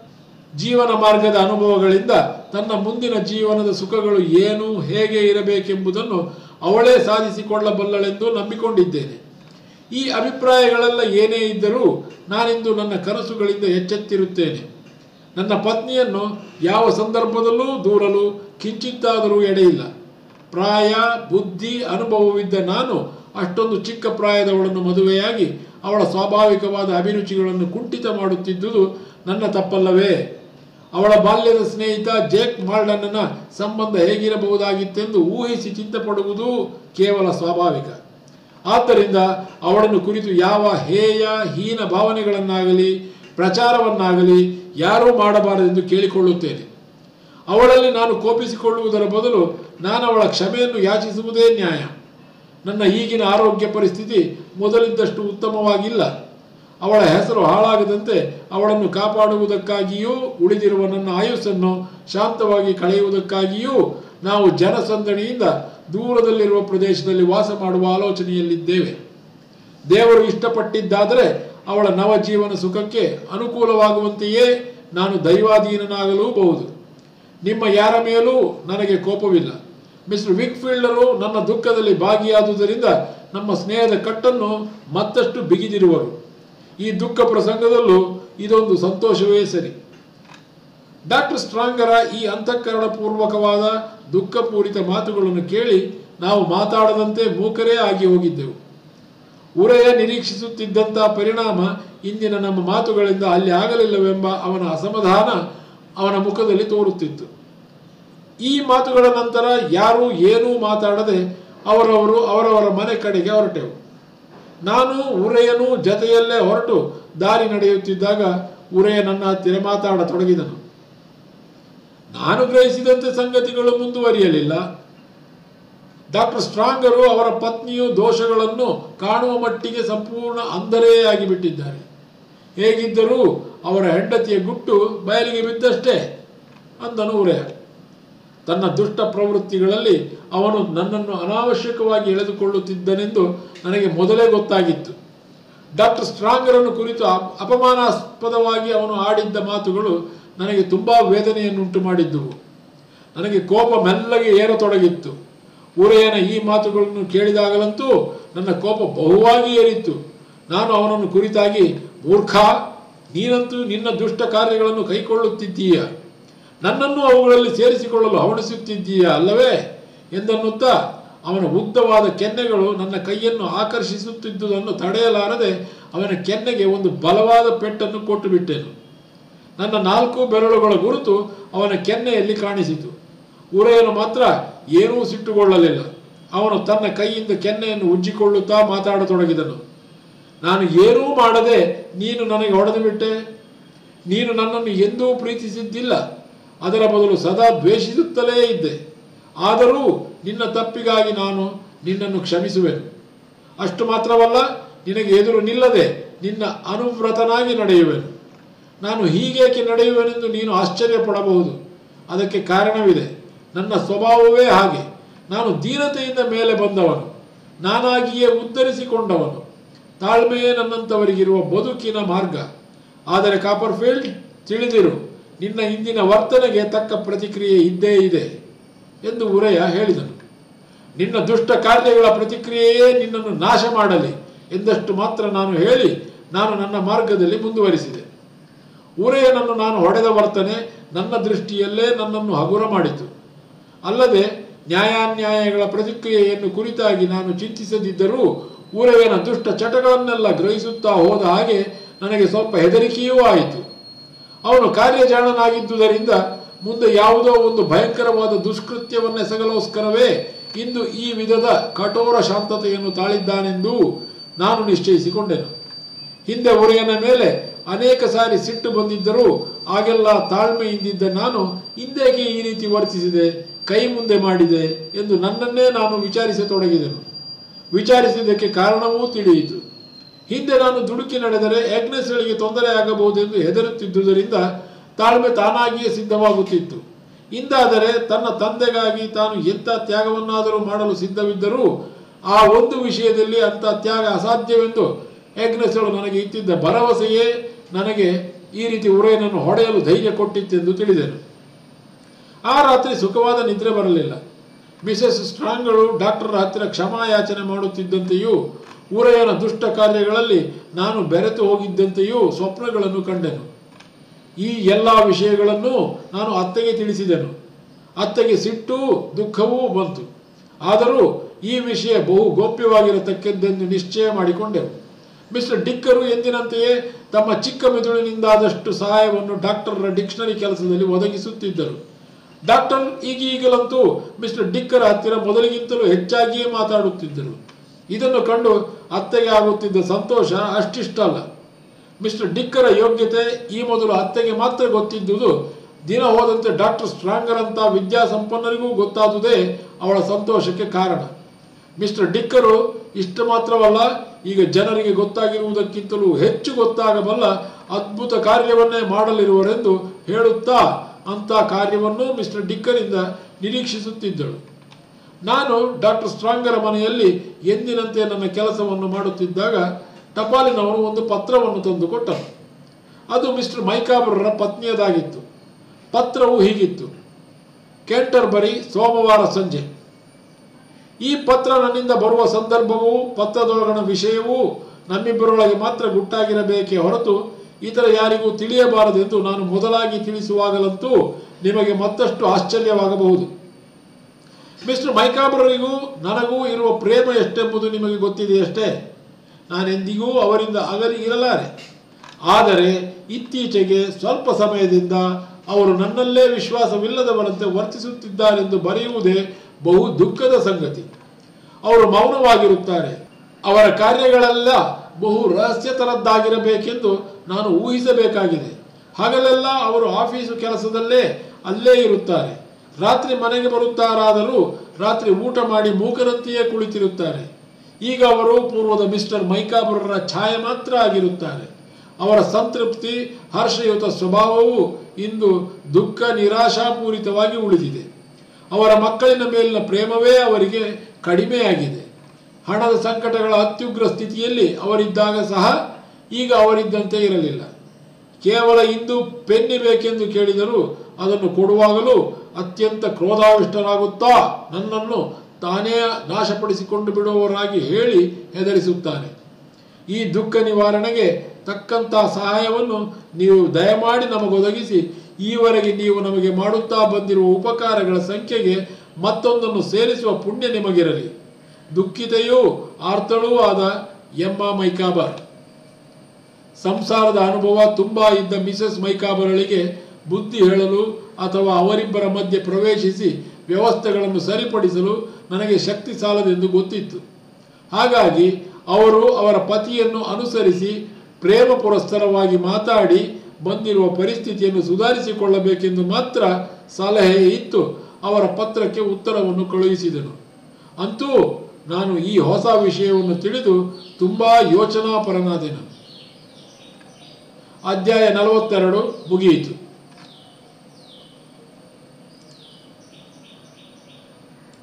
ಜೀವನ ಮಾರ್ಗದ ಅನುಭವಗಳಿಂದ ತನ್ನ ಮುಂದಿನ ಜೀವನದ ಸುಖಗಳು ಏನು ಹೇಗೆ ಇರಬೇಕೆಂಬುದನ್ನು ಅವಳೇ ಸಾಧಿಸಿಕೊಳ್ಳಬಲ್ಲಳೆಂದು ನಂಬಿಕೊಂಡಿದ್ದೇನೆ ಈ ಅಭಿಪ್ರಾಯಗಳೆಲ್ಲ ಏನೇ ಇದ್ದರೂ ನಾನಿಂದು ನನ್ನ ಕನಸುಗಳಿಂದ ಎಚ್ಚೆತ್ತಿರುತ್ತೇನೆ ನನ್ನ ಪತ್ನಿಯನ್ನು ಯಾವ ಸಂದರ್ಭದಲ್ಲೂ ದೂರಲು ಕಿಂಚಿತ್ತಾದರೂ ಎಡೆಯಿಲ್ಲ ಪ್ರಾಯ ಬುದ್ಧಿ ಅನುಭವವಿದ್ದ ನಾನು ಅಷ್ಟೊಂದು ಚಿಕ್ಕ ಪ್ರಾಯದವಳನ್ನು ಮದುವೆಯಾಗಿ ಅವಳ ಸ್ವಾಭಾವಿಕವಾದ ಅಭಿರುಚಿಗಳನ್ನು ಕುಂಠಿತ ಮಾಡುತ್ತಿದ್ದುದು ನನ್ನ ತಪ್ಪಲ್ಲವೇ ಅವಳ ಬಾಲ್ಯದ ಸ್ನೇಹಿತ ಜೇಕ್ ಮಾಲ್ಡನ್ನ ಸಂಬಂಧ ಹೇಗಿರಬಹುದಾಗಿತ್ತೆಂದು ಊಹಿಸಿ ಚಿಂತಪಡುವುದು ಕೇವಲ ಸ್ವಾಭಾವಿಕ ಆದ್ದರಿಂದ ಅವಳನ್ನು ಕುರಿತು ಯಾವ ಹೇಯ ಹೀನ ಭಾವನೆಗಳನ್ನಾಗಲಿ ಪ್ರಚಾರವನ್ನಾಗಲಿ ಯಾರೂ ಮಾಡಬಾರದೆಂದು ಕೇಳಿಕೊಳ್ಳುತ್ತೇನೆ ಅವಳಲ್ಲಿ ನಾನು ಕೋಪಿಸಿಕೊಳ್ಳುವುದರ ಬದಲು ನಾನು ಅವಳ ಕ್ಷಮೆಯನ್ನು ಯಾಚಿಸುವುದೇ ನ್ಯಾಯ ನನ್ನ ಈಗಿನ ಆರೋಗ್ಯ ಪರಿಸ್ಥಿತಿ ಮೊದಲಿದ್ದಷ್ಟು ಉತ್ತಮವಾಗಿಲ್ಲ ಅವಳ ಹೆಸರು ಹಾಳಾಗದಂತೆ ಅವಳನ್ನು ಕಾಪಾಡುವುದಕ್ಕಾಗಿಯೂ ಉಳಿದಿರುವ ನನ್ನ ಆಯುಸ್ಸನ್ನು ಶಾಂತವಾಗಿ ಕಳೆಯುವುದಕ್ಕಾಗಿಯೂ ನಾವು ಜನಸಂದಣಿಯಿಂದ ದೂರದಲ್ಲಿರುವ ಪ್ರದೇಶದಲ್ಲಿ ವಾಸ ಮಾಡುವ ಆಲೋಚನೆಯಲ್ಲಿದ್ದೇವೆ ದೇವರು ಇಷ್ಟಪಟ್ಟಿದ್ದಾದರೆ ಅವಳ ನವಜೀವನ ಸುಖಕ್ಕೆ ಅನುಕೂಲವಾಗುವಂತೆಯೇ ನಾನು ದೈವಾಧೀನನಾಗಲೂಬಹುದು ನಿಮ್ಮ ಯಾರ ಮೇಲೂ ನನಗೆ ಕೋಪವಿಲ್ಲ ಮಿಸ್ಟರ್ ವಿಕ್ಫೀಲ್ಡರು ನನ್ನ ದುಃಖದಲ್ಲಿ ಭಾಗಿಯಾದುದರಿಂದ ನಮ್ಮ ಸ್ನೇಹದ ಕಟ್ಟನ್ನು ಮತ್ತಷ್ಟು ಬಿಗಿದಿರುವರು ಈ ದುಃಖ ಪ್ರಸಂಗದಲ್ಲೂ ಇದೊಂದು ಸಂತೋಷವೇ ಸರಿ ಡಾಕ್ಟರ್ ಸ್ಟ್ರಾಂಗರ ಈ ಅಂತಃಕರಣಪೂರ್ವಕವಾದ ದುಃಖಪೂರಿತ ಮಾತುಗಳನ್ನು ಕೇಳಿ ನಾವು ಮಾತಾಡದಂತೆ ಮೂಕರೇ ಆಗಿ ಹೋಗಿದ್ದೆವು ಉರೆಯ ನಿರೀಕ್ಷಿಸುತ್ತಿದ್ದಂಥ ಪರಿಣಾಮ ಇಂದಿನ ನಮ್ಮ ಮಾತುಗಳಿಂದ ಅಲ್ಲಿ ಆಗಲಿಲ್ಲವೆಂಬ ಅವನ ಅಸಮಾಧಾನ ಅವನ ಮುಖದಲ್ಲಿ ತೋರುತ್ತಿತ್ತು ಈ ಮಾತುಗಳ ನಂತರ ಯಾರೂ ಏನೂ ಮಾತಾಡದೆ ಅವರವರು ಅವರವರ ಮನೆ ಕಡೆಗೆ ಹೊರಟೆವು ನಾನು ಉರೆಯನು ಜತೆಯಲ್ಲೇ ಹೊರಟು ದಾರಿ ನಡೆಯುತ್ತಿದ್ದಾಗ ಉರೆಯ ನನ್ನ ಹತ್ತಿರ ಮಾತಾಡತೊಡಗಿದನು ನಾನು ಗ್ರಹಿಸಿದಂತೆ ಸಂಗತಿಗಳು ಮುಂದುವರಿಯಲಿಲ್ಲ ಡಾಕ್ಟರ್ ಸ್ಟ್ರಾಂಗರು ಅವರ ಪತ್ನಿಯು ದೋಷಗಳನ್ನು ಕಾಣುವ ಮಟ್ಟಿಗೆ ಸಂಪೂರ್ಣ ಅಂಧರೇ ಆಗಿಬಿಟ್ಟಿದ್ದಾರೆ ಹೇಗಿದ್ದರೂ ಅವರ ಹೆಂಡತಿಯ ಗುಟ್ಟು ಬಯಲಿಗೆ ಬಿದ್ದಷ್ಟೇ ಅಂದನು ಉರೆಯ ತನ್ನ ದುಷ್ಟ ಪ್ರವೃತ್ತಿಗಳಲ್ಲಿ ಅವನು ನನ್ನನ್ನು ಅನಾವಶ್ಯಕವಾಗಿ ಎಳೆದುಕೊಳ್ಳುತ್ತಿದ್ದನೆಂದು ನನಗೆ ಮೊದಲೇ ಗೊತ್ತಾಗಿತ್ತು ಡಾಕ್ಟರ್ ಸ್ಟ್ರಾಂಗರನ್ನು ಕುರಿತು ಅಪ- ಅಪಮಾನಾಸ್ಪದವಾಗಿ ಅವನು ಆಡಿದ್ದ ಮಾತುಗಳು ನನಗೆ ತುಂಬ ವೇದನೆಯನ್ನುಂಟು ಮಾಡಿದ್ದುವು ನನಗೆ ಕೋಪ ಮೆಲ್ಲಗೆ ಏರತೊಡಗಿತ್ತು ಊರೆಯನ ಈ ಮಾತುಗಳನ್ನು ಕೇಳಿದಾಗಲಂತೂ ನನ್ನ ಕೋಪ ಬಹುವಾಗಿ ಏರಿತ್ತು ನಾನು ಅವನನ್ನು ಕುರಿತಾಗಿ ಮೂರ್ಖ ನೀನಂತೂ ನಿನ್ನ ದುಷ್ಟ ಕಾರ್ಯಗಳನ್ನು ಕೈಕೊಳ್ಳುತ್ತಿದ್ದೀಯ ನನ್ನನ್ನು ಅವುಗಳಲ್ಲಿ ಸೇರಿಸಿಕೊಳ್ಳಲು ಹವಣಿಸುತ್ತಿದ್ದೀಯ ಅಲ್ಲವೇ ಎಂದನ್ನುತ್ತಾ ಅವನ ಉದ್ದವಾದ ಕೆನ್ನೆಗಳು ನನ್ನ ಕೈಯನ್ನು ಆಕರ್ಷಿಸುತ್ತಿದ್ದುದನ್ನು ತಡೆಯಲಾರದೆ ಅವನ ಕೆನ್ನೆಗೆ ಒಂದು ಬಲವಾದ ಪೆಟ್ಟನ್ನು ಕೊಟ್ಟು ಬಿಟ್ಟೆನು ನನ್ನ ನಾಲ್ಕು ಬೆರಳುಗಳ ಗುರುತು ಅವನ ಕೆನ್ನೆಯಲ್ಲಿ ಕಾಣಿಸಿತು ಉರೆಯನು ಮಾತ್ರ ಏನೂ ಸಿಟ್ಟುಕೊಳ್ಳಲಿಲ್ಲ ಅವನು ತನ್ನ ಕೈಯಿಂದ ಕೆನ್ನೆಯನ್ನು ಉಜ್ಜಿಕೊಳ್ಳುತ್ತಾ ಮಾತಾಡತೊಡಗಿದನು ನಾನು ಏನೂ ಮಾಡದೆ ನೀನು ನನಗೆ ಹೊಡೆದು ಬಿಟ್ಟೆ ನೀನು ನನ್ನನ್ನು ಎಂದೂ ಪ್ರೀತಿಸಿದ್ದಿಲ್ಲ ಅದರ ಬದಲು ಸದಾ ದ್ವೇಷಿಸುತ್ತಲೇ ಇದ್ದೆ ಆದರೂ ನಿನ್ನ ತಪ್ಪಿಗಾಗಿ ನಾನು ನಿನ್ನನ್ನು ಕ್ಷಮಿಸುವೆನು ಅಷ್ಟು ಮಾತ್ರವಲ್ಲ ನಿನಗೆ ಎದುರು ನಿಲ್ಲದೆ ನಿನ್ನ ಅನುವ್ರತನಾಗಿ ನಡೆಯುವೆನು ನಾನು ಹೀಗೇಕೆ ನಡೆಯುವೆನೆಂದು ನೀನು ಆಶ್ಚರ್ಯಪಡಬಹುದು ಅದಕ್ಕೆ ಕಾರಣವಿದೆ ನನ್ನ ಸ್ವಭಾವವೇ ಹಾಗೆ ನಾನು ದೀನತೆಯಿಂದ ಮೇಲೆ ಬಂದವನು ನಾನಾಗಿಯೇ ಉದ್ಧರಿಸಿಕೊಂಡವನು ತಾಳ್ಮೆಯೇ ನನ್ನಂಥವರಿಗಿರುವ ಬದುಕಿನ ಮಾರ್ಗ ಆದರೆ ಕಾಪರ್ಫೀಲ್ಡ್ ತಿಳಿದಿರು ನಿನ್ನ ಇಂದಿನ ವರ್ತನೆಗೆ ತಕ್ಕ ಪ್ರತಿಕ್ರಿಯೆ ಇದ್ದೇ ಇದೆ ಎಂದು ಉರೆಯ ಹೇಳಿದನು ನಿನ್ನ ದುಷ್ಟ ಕಾರ್ಯಗಳ ಪ್ರತಿಕ್ರಿಯೆಯೇ ನಿನ್ನನ್ನು ನಾಶ ಮಾಡಲಿ ಎಂದಷ್ಟು ಮಾತ್ರ ನಾನು ಹೇಳಿ ನಾನು ನನ್ನ ಮಾರ್ಗದಲ್ಲಿ ಮುಂದುವರಿಸಿದೆ ಊರೆಯನನ್ನು ನಾನು ಹೊಡೆದ ವರ್ತನೆ ನನ್ನ ದೃಷ್ಟಿಯಲ್ಲೇ ನನ್ನನ್ನು ಹಗುರ ಮಾಡಿತು ಅಲ್ಲದೆ ನ್ಯಾಯಾನ್ಯಾಯಗಳ ಪ್ರತಿಕ್ರಿಯೆಯನ್ನು ಕುರಿತಾಗಿ ನಾನು ಚಿಂತಿಸದಿದ್ದರೂ ಊರೆಯನ ದುಷ್ಟ ಚಟಗಳನ್ನೆಲ್ಲ ಗ್ರಹಿಸುತ್ತಾ ಹೋದ ಹಾಗೆ ನನಗೆ ಸ್ವಲ್ಪ ಹೆದರಿಕೆಯೂ ಆಯಿತು ಅವನು ಕಾರ್ಯಜಾಣನಾಗಿದ್ದುದರಿಂದ ಮುಂದೆ ಯಾವುದೋ ಒಂದು ಭಯಂಕರವಾದ ದುಷ್ಕೃತ್ಯವನ್ನೆಸಗಲೋಸ್ಕರವೇ ಇಂದು ಈ ವಿಧದ ಕಠೋರ ಶಾಂತತೆಯನ್ನು ತಾಳಿದ್ದಾನೆಂದು ನಾನು ನಿಶ್ಚಯಿಸಿಕೊಂಡೆನು ಹಿಂದೆ ಉರೆಯನ ಮೇಲೆ ಅನೇಕ ಸಾರಿ ಸಿಟ್ಟು ಬಂದಿದ್ದರೂ ಆಗೆಲ್ಲ ತಾಳ್ಮೆಯಿಂದಿದ್ದ ನಾನು ಇಂದೇಕೆ ಈ ರೀತಿ ವರ್ತಿಸಿದೆ ಕೈ ಮುಂದೆ ಮಾಡಿದೆ ಎಂದು ನನ್ನನ್ನೇ ನಾನು ವಿಚಾರಿಸತೊಡಗಿದೆನು ವಿಚಾರಿಸಿದ್ದಕ್ಕೆ ಕಾರಣವೂ ತಿಳಿಯಿತು ಹಿಂದೆ ನಾನು ದುಡುಕಿ ನಡೆದರೆ ಯಜ್ಞಸ್ಥಳಿಗೆ ತೊಂದರೆ ಆಗಬಹುದೆಂದು ಹೆದರುತ್ತಿದ್ದುದರಿಂದ ತಾಳ್ಮೆ ತಾನಾಗಿಯೇ ಸಿದ್ಧವಾಗುತ್ತಿತ್ತು ಇಂದಾದರೆ ತನ್ನ ತಂದೆಗಾಗಿ ತಾನು ಎಂಥ ತ್ಯಾಗವನ್ನಾದರೂ ಮಾಡಲು ಸಿದ್ಧವಿದ್ದರೂ ಆ ಒಂದು ವಿಷಯದಲ್ಲಿ ಅಂಥ ತ್ಯಾಗ ಅಸಾಧ್ಯವೆಂದು ಯಜ್ಞಸ್ಥಳು ನನಗೆ ಇತ್ತಿದ್ದ ಭರವಸೆಯೇ ನನಗೆ ಈ ರೀತಿ ಉರೆಯನನ್ನು ಹೊಡೆಯಲು ಧೈರ್ಯ ಕೊಟ್ಟಿತ್ತೆಂದು ತಿಳಿದೆನು ಆ ರಾತ್ರಿ ಸುಖವಾದ ನಿದ್ರೆ ಬರಲಿಲ್ಲ ಮಿಸೆಸ್ ಸ್ಟ್ರಾಂಗಳು ಡಾಕ್ಟರ್ ಹತ್ತಿರ ಕ್ಷಮಾಯಾಚನೆ ಮಾಡುತ್ತಿದ್ದಂತೆಯೂ ಊರೆಯನ ದುಷ್ಟ ಕಾರ್ಯಗಳಲ್ಲಿ ನಾನು ಬೆರೆತು ಹೋಗಿದ್ದಂತೆಯೂ ಸ್ವಪ್ನಗಳನ್ನು ಕಂಡೆನು ಈ ಎಲ್ಲ ವಿಷಯಗಳನ್ನು ನಾನು ಅತ್ತೆಗೆ ತಿಳಿಸಿದೆನು ಅತ್ತೆಗೆ ಸಿಟ್ಟು ದುಃಖವೂ ಬಂತು ಆದರೂ ಈ ವಿಷಯ ಬಹು ಗೋಪ್ಯವಾಗಿರತಕ್ಕದ್ದೆಂದು ನಿಶ್ಚಯ ಮಾಡಿಕೊಂಡೆವು ಮಿಸ್ಟರ್ ಡಿಕ್ಕರು ಎಂದಿನಂತೆಯೇ ತಮ್ಮ ಚಿಕ್ಕ ಮೆದುಳಿನಿಂದಾದಷ್ಟು ಸಹಾಯವನ್ನು ಡಾಕ್ಟರ್ರ ಡಿಕ್ಷನರಿ ಕೆಲಸದಲ್ಲಿ ಒದಗಿಸುತ್ತಿದ್ದರು ಡಾಕ್ಟರ್ ಈಗೀಗಲಂತೂ ಮಿಸ್ಟರ್ ಡಿಕ್ಕರ ಹತ್ತಿರ ಮೊದಲಿಗಿಂತಲೂ ಹೆಚ್ಚಾಗಿಯೇ ಮಾತಾಡುತ್ತಿದ್ದರು ಇದನ್ನು ಕಂಡು ಅತ್ತೆಗೆ ಆಗುತ್ತಿದ್ದ ಸಂತೋಷ ಅಷ್ಟಿಷ್ಟಲ್ಲ ಮಿಸ್ಟರ್ ಡಿಕ್ಕರ ಯೋಗ್ಯತೆ ಈ ಮೊದಲು ಅತ್ತೆಗೆ ಮಾತ್ರ ಗೊತ್ತಿದ್ದುದು ದಿನ ಹೋದಂತೆ ಡಾಕ್ಟರ್ ಸ್ಟ್ರಾಂಗರ್ ಅಂತ ವಿದ್ಯಾಸಂಪನ್ನರಿಗೂ ಗೊತ್ತಾದುದೇ ಅವಳ ಸಂತೋಷಕ್ಕೆ ಕಾರಣ ಮಿಸ್ಟರ್ ಡಿಕ್ಕರು ಇಷ್ಟು ಮಾತ್ರವಲ್ಲ ಈಗ ಜನರಿಗೆ ಗೊತ್ತಾಗಿರುವುದಕ್ಕಿಂತಲೂ ಹೆಚ್ಚು ಗೊತ್ತಾಗಬಲ್ಲ ಅದ್ಭುತ ಕಾರ್ಯವನ್ನೇ ಮಾಡಲಿರುವರೆಂದು ಹೇಳುತ್ತಾ ಅಂಥ ಕಾರ್ಯವನ್ನು ಮಿಸ್ಟರ್ ಡಿಕ್ಕರಿಂದ ನಿರೀಕ್ಷಿಸುತ್ತಿದ್ದಳು ನಾನು ಡಾಕ್ಟರ್ ಸ್ಟ್ರಾಂಗರ ಮನೆಯಲ್ಲಿ ಎಂದಿನಂತೆ ನನ್ನ ಕೆಲಸವನ್ನು ಮಾಡುತ್ತಿದ್ದಾಗ ಟಪಾಲಿನವರು ಒಂದು ಪತ್ರವನ್ನು ತಂದು ಕೊಟ್ಟರು ಅದು ಮಿಸ್ಟರ್ ಮೈಕಾಬ್ರರ ಪತ್ನಿಯದಾಗಿತ್ತು ಪತ್ರವು ಹೀಗಿತ್ತು ಕೆಂಟರ್ಬರಿ ಸೋಮವಾರ ಸಂಜೆ ಈ ಪತ್ರ ನನ್ನಿಂದ ಬರುವ ಸಂದರ್ಭವೂ ಪತ್ರದೊಳಗಣ ವಿಷಯವೂ ನಮ್ಮಿಬ್ಬರೊಳಗೆ ಮಾತ್ರ ಗುಟ್ಟಾಗಿರಬೇಕೇ ಹೊರತು ಇತರ ಯಾರಿಗೂ ತಿಳಿಯಬಾರದೆಂದು ನಾನು ಮೊದಲಾಗಿ ತಿಳಿಸುವಾಗಲಂತೂ ನಿಮಗೆ ಮತ್ತಷ್ಟು ಆಶ್ಚರ್ಯವಾಗಬಹುದು ಮಿಸ್ಟರ್ ಮೈಕಾಬ್ರರಿಗೂ ನನಗೂ ಇರುವ ಪ್ರೇಮ ಎಷ್ಟೆಂಬುದು ನಿಮಗೆ ಗೊತ್ತಿದೆಯಷ್ಟೇ ನಾನೆಂದಿಗೂ ಅವರಿಂದ ಅಗಲಿ ಇರಲಾರೆ ಆದರೆ ಇತ್ತೀಚೆಗೆ ಸ್ವಲ್ಪ ಸಮಯದಿಂದ ಅವರು ನನ್ನಲ್ಲೇ ವಿಶ್ವಾಸವಿಲ್ಲದವರಂತೆ ವರ್ತಿಸುತ್ತಿದ್ದಾರೆಂದು ಬರೆಯುವುದೇ ಬಹು ದುಃಖದ ಸಂಗತಿ ಅವರು ಮೌನವಾಗಿರುತ್ತಾರೆ ಅವರ ಕಾರ್ಯಗಳೆಲ್ಲ ಬಹು ರಹಸ್ಯತರದ್ದಾಗಿರಬೇಕೆಂದು ನಾನು ಊಹಿಸಬೇಕಾಗಿದೆ ಹಗಲೆಲ್ಲ ಅವರು ಆಫೀಸು ಕೆಲಸದಲ್ಲೇ ಅಲ್ಲೇ ಇರುತ್ತಾರೆ ರಾತ್ರಿ ಮನೆಗೆ ಬರುತ್ತಾರಾದರೂ ರಾತ್ರಿ ಊಟ ಮಾಡಿ ಮೂಕರಂತೆಯೇ ಕುಳಿತಿರುತ್ತಾರೆ ಈಗ ಅವರು ಪೂರ್ವದ ಮಿಸ್ಟರ್ ಮೈಕಾಬರರ ಛಾಯೆ ಮಾತ್ರ ಆಗಿರುತ್ತಾರೆ ಅವರ ಸಂತೃಪ್ತಿ ಹರ್ಷಯುತ ಸ್ವಭಾವವು ಇಂದು ದುಃಖ ನಿರಾಶಾಪೂರಿತವಾಗಿ ಉಳಿದಿದೆ ಅವರ ಮಕ್ಕಳಿನ ಮೇಲಿನ ಪ್ರೇಮವೇ ಅವರಿಗೆ ಕಡಿಮೆಯಾಗಿದೆ ಹಣದ ಸಂಕಟಗಳ ಅತ್ಯುಗ್ರ ಸ್ಥಿತಿಯಲ್ಲಿ ಅವರಿದ್ದಾಗ ಸಹ ಈಗ ಅವರಿದ್ದಂತೆ ಇರಲಿಲ್ಲ ಕೇವಲ ಇಂದು ಪೆನ್ನಿ ಬೇಕೆಂದು ಕೇಳಿದರೂ ಅದನ್ನು ಕೊಡುವಾಗಲೂ ಅತ್ಯಂತ ಕ್ರೋಧಾವಿಷ್ಟರಾಗುತ್ತಾ ನನ್ನನ್ನು ತಾನೇ ನಾಶಪಡಿಸಿಕೊಂಡು ಬಿಡುವವರಾಗಿ ಹೇಳಿ ಹೆದರಿಸುತ್ತಾನೆ ಈ ದುಃಖ ನಿವಾರಣೆಗೆ ತಕ್ಕಂಥ ಸಹಾಯವನ್ನು ನೀವು ದಯಮಾಡಿ ನಮಗೊದಗಿಸಿ ಈವರೆಗೆ ನೀವು ನಮಗೆ ಮಾಡುತ್ತಾ ಬಂದಿರುವ ಉಪಕಾರಗಳ ಸಂಖ್ಯೆಗೆ ಮತ್ತೊಂದನ್ನು ಸೇರಿಸುವ ಪುಣ್ಯ ನಿಮಗಿರಲಿ ದುಃಖಿತೆಯೂ ಆರ್ತಳೂ ಆದ ಎಮ್ಮ ಮೈಕಾಬರ್ ಸಂಸಾರದ ಅನುಭವ ತುಂಬಾ ಇದ್ದ ಮಿಸೆಸ್ ಮೈಕಾಬರಳಿಗೆ ಬುದ್ಧಿ ಹೇಳಲು ಅಥವಾ ಅವರಿಬ್ಬರ ಮಧ್ಯೆ ಪ್ರವೇಶಿಸಿ ವ್ಯವಸ್ಥೆಗಳನ್ನು ಸರಿಪಡಿಸಲು ನನಗೆ ಶಕ್ತಿ ಸಾಲದೆಂದು ಗೊತ್ತಿತ್ತು ಹಾಗಾಗಿ ಅವರು ಅವರ ಪತಿಯನ್ನು ಅನುಸರಿಸಿ ಪ್ರೇಮ ಪುರಸ್ಸರವಾಗಿ ಮಾತಾಡಿ ಬಂದಿರುವ ಪರಿಸ್ಥಿತಿಯನ್ನು ಸುಧಾರಿಸಿಕೊಳ್ಳಬೇಕೆಂದು ಮಾತ್ರ ಸಲಹೆ ಇತ್ತು ಅವರ ಪತ್ರಕ್ಕೆ ಉತ್ತರವನ್ನು ಕಳುಹಿಸಿದನು ಅಂತೂ ನಾನು ಈ ಹೊಸ ವಿಷಯವನ್ನು ತಿಳಿದು ತುಂಬಾ ಯೋಚನಾಪರನಾದೆನು ಅಧ್ಯಾಯ ನಲವತ್ತೆರಡು ಮುಗಿಯಿತು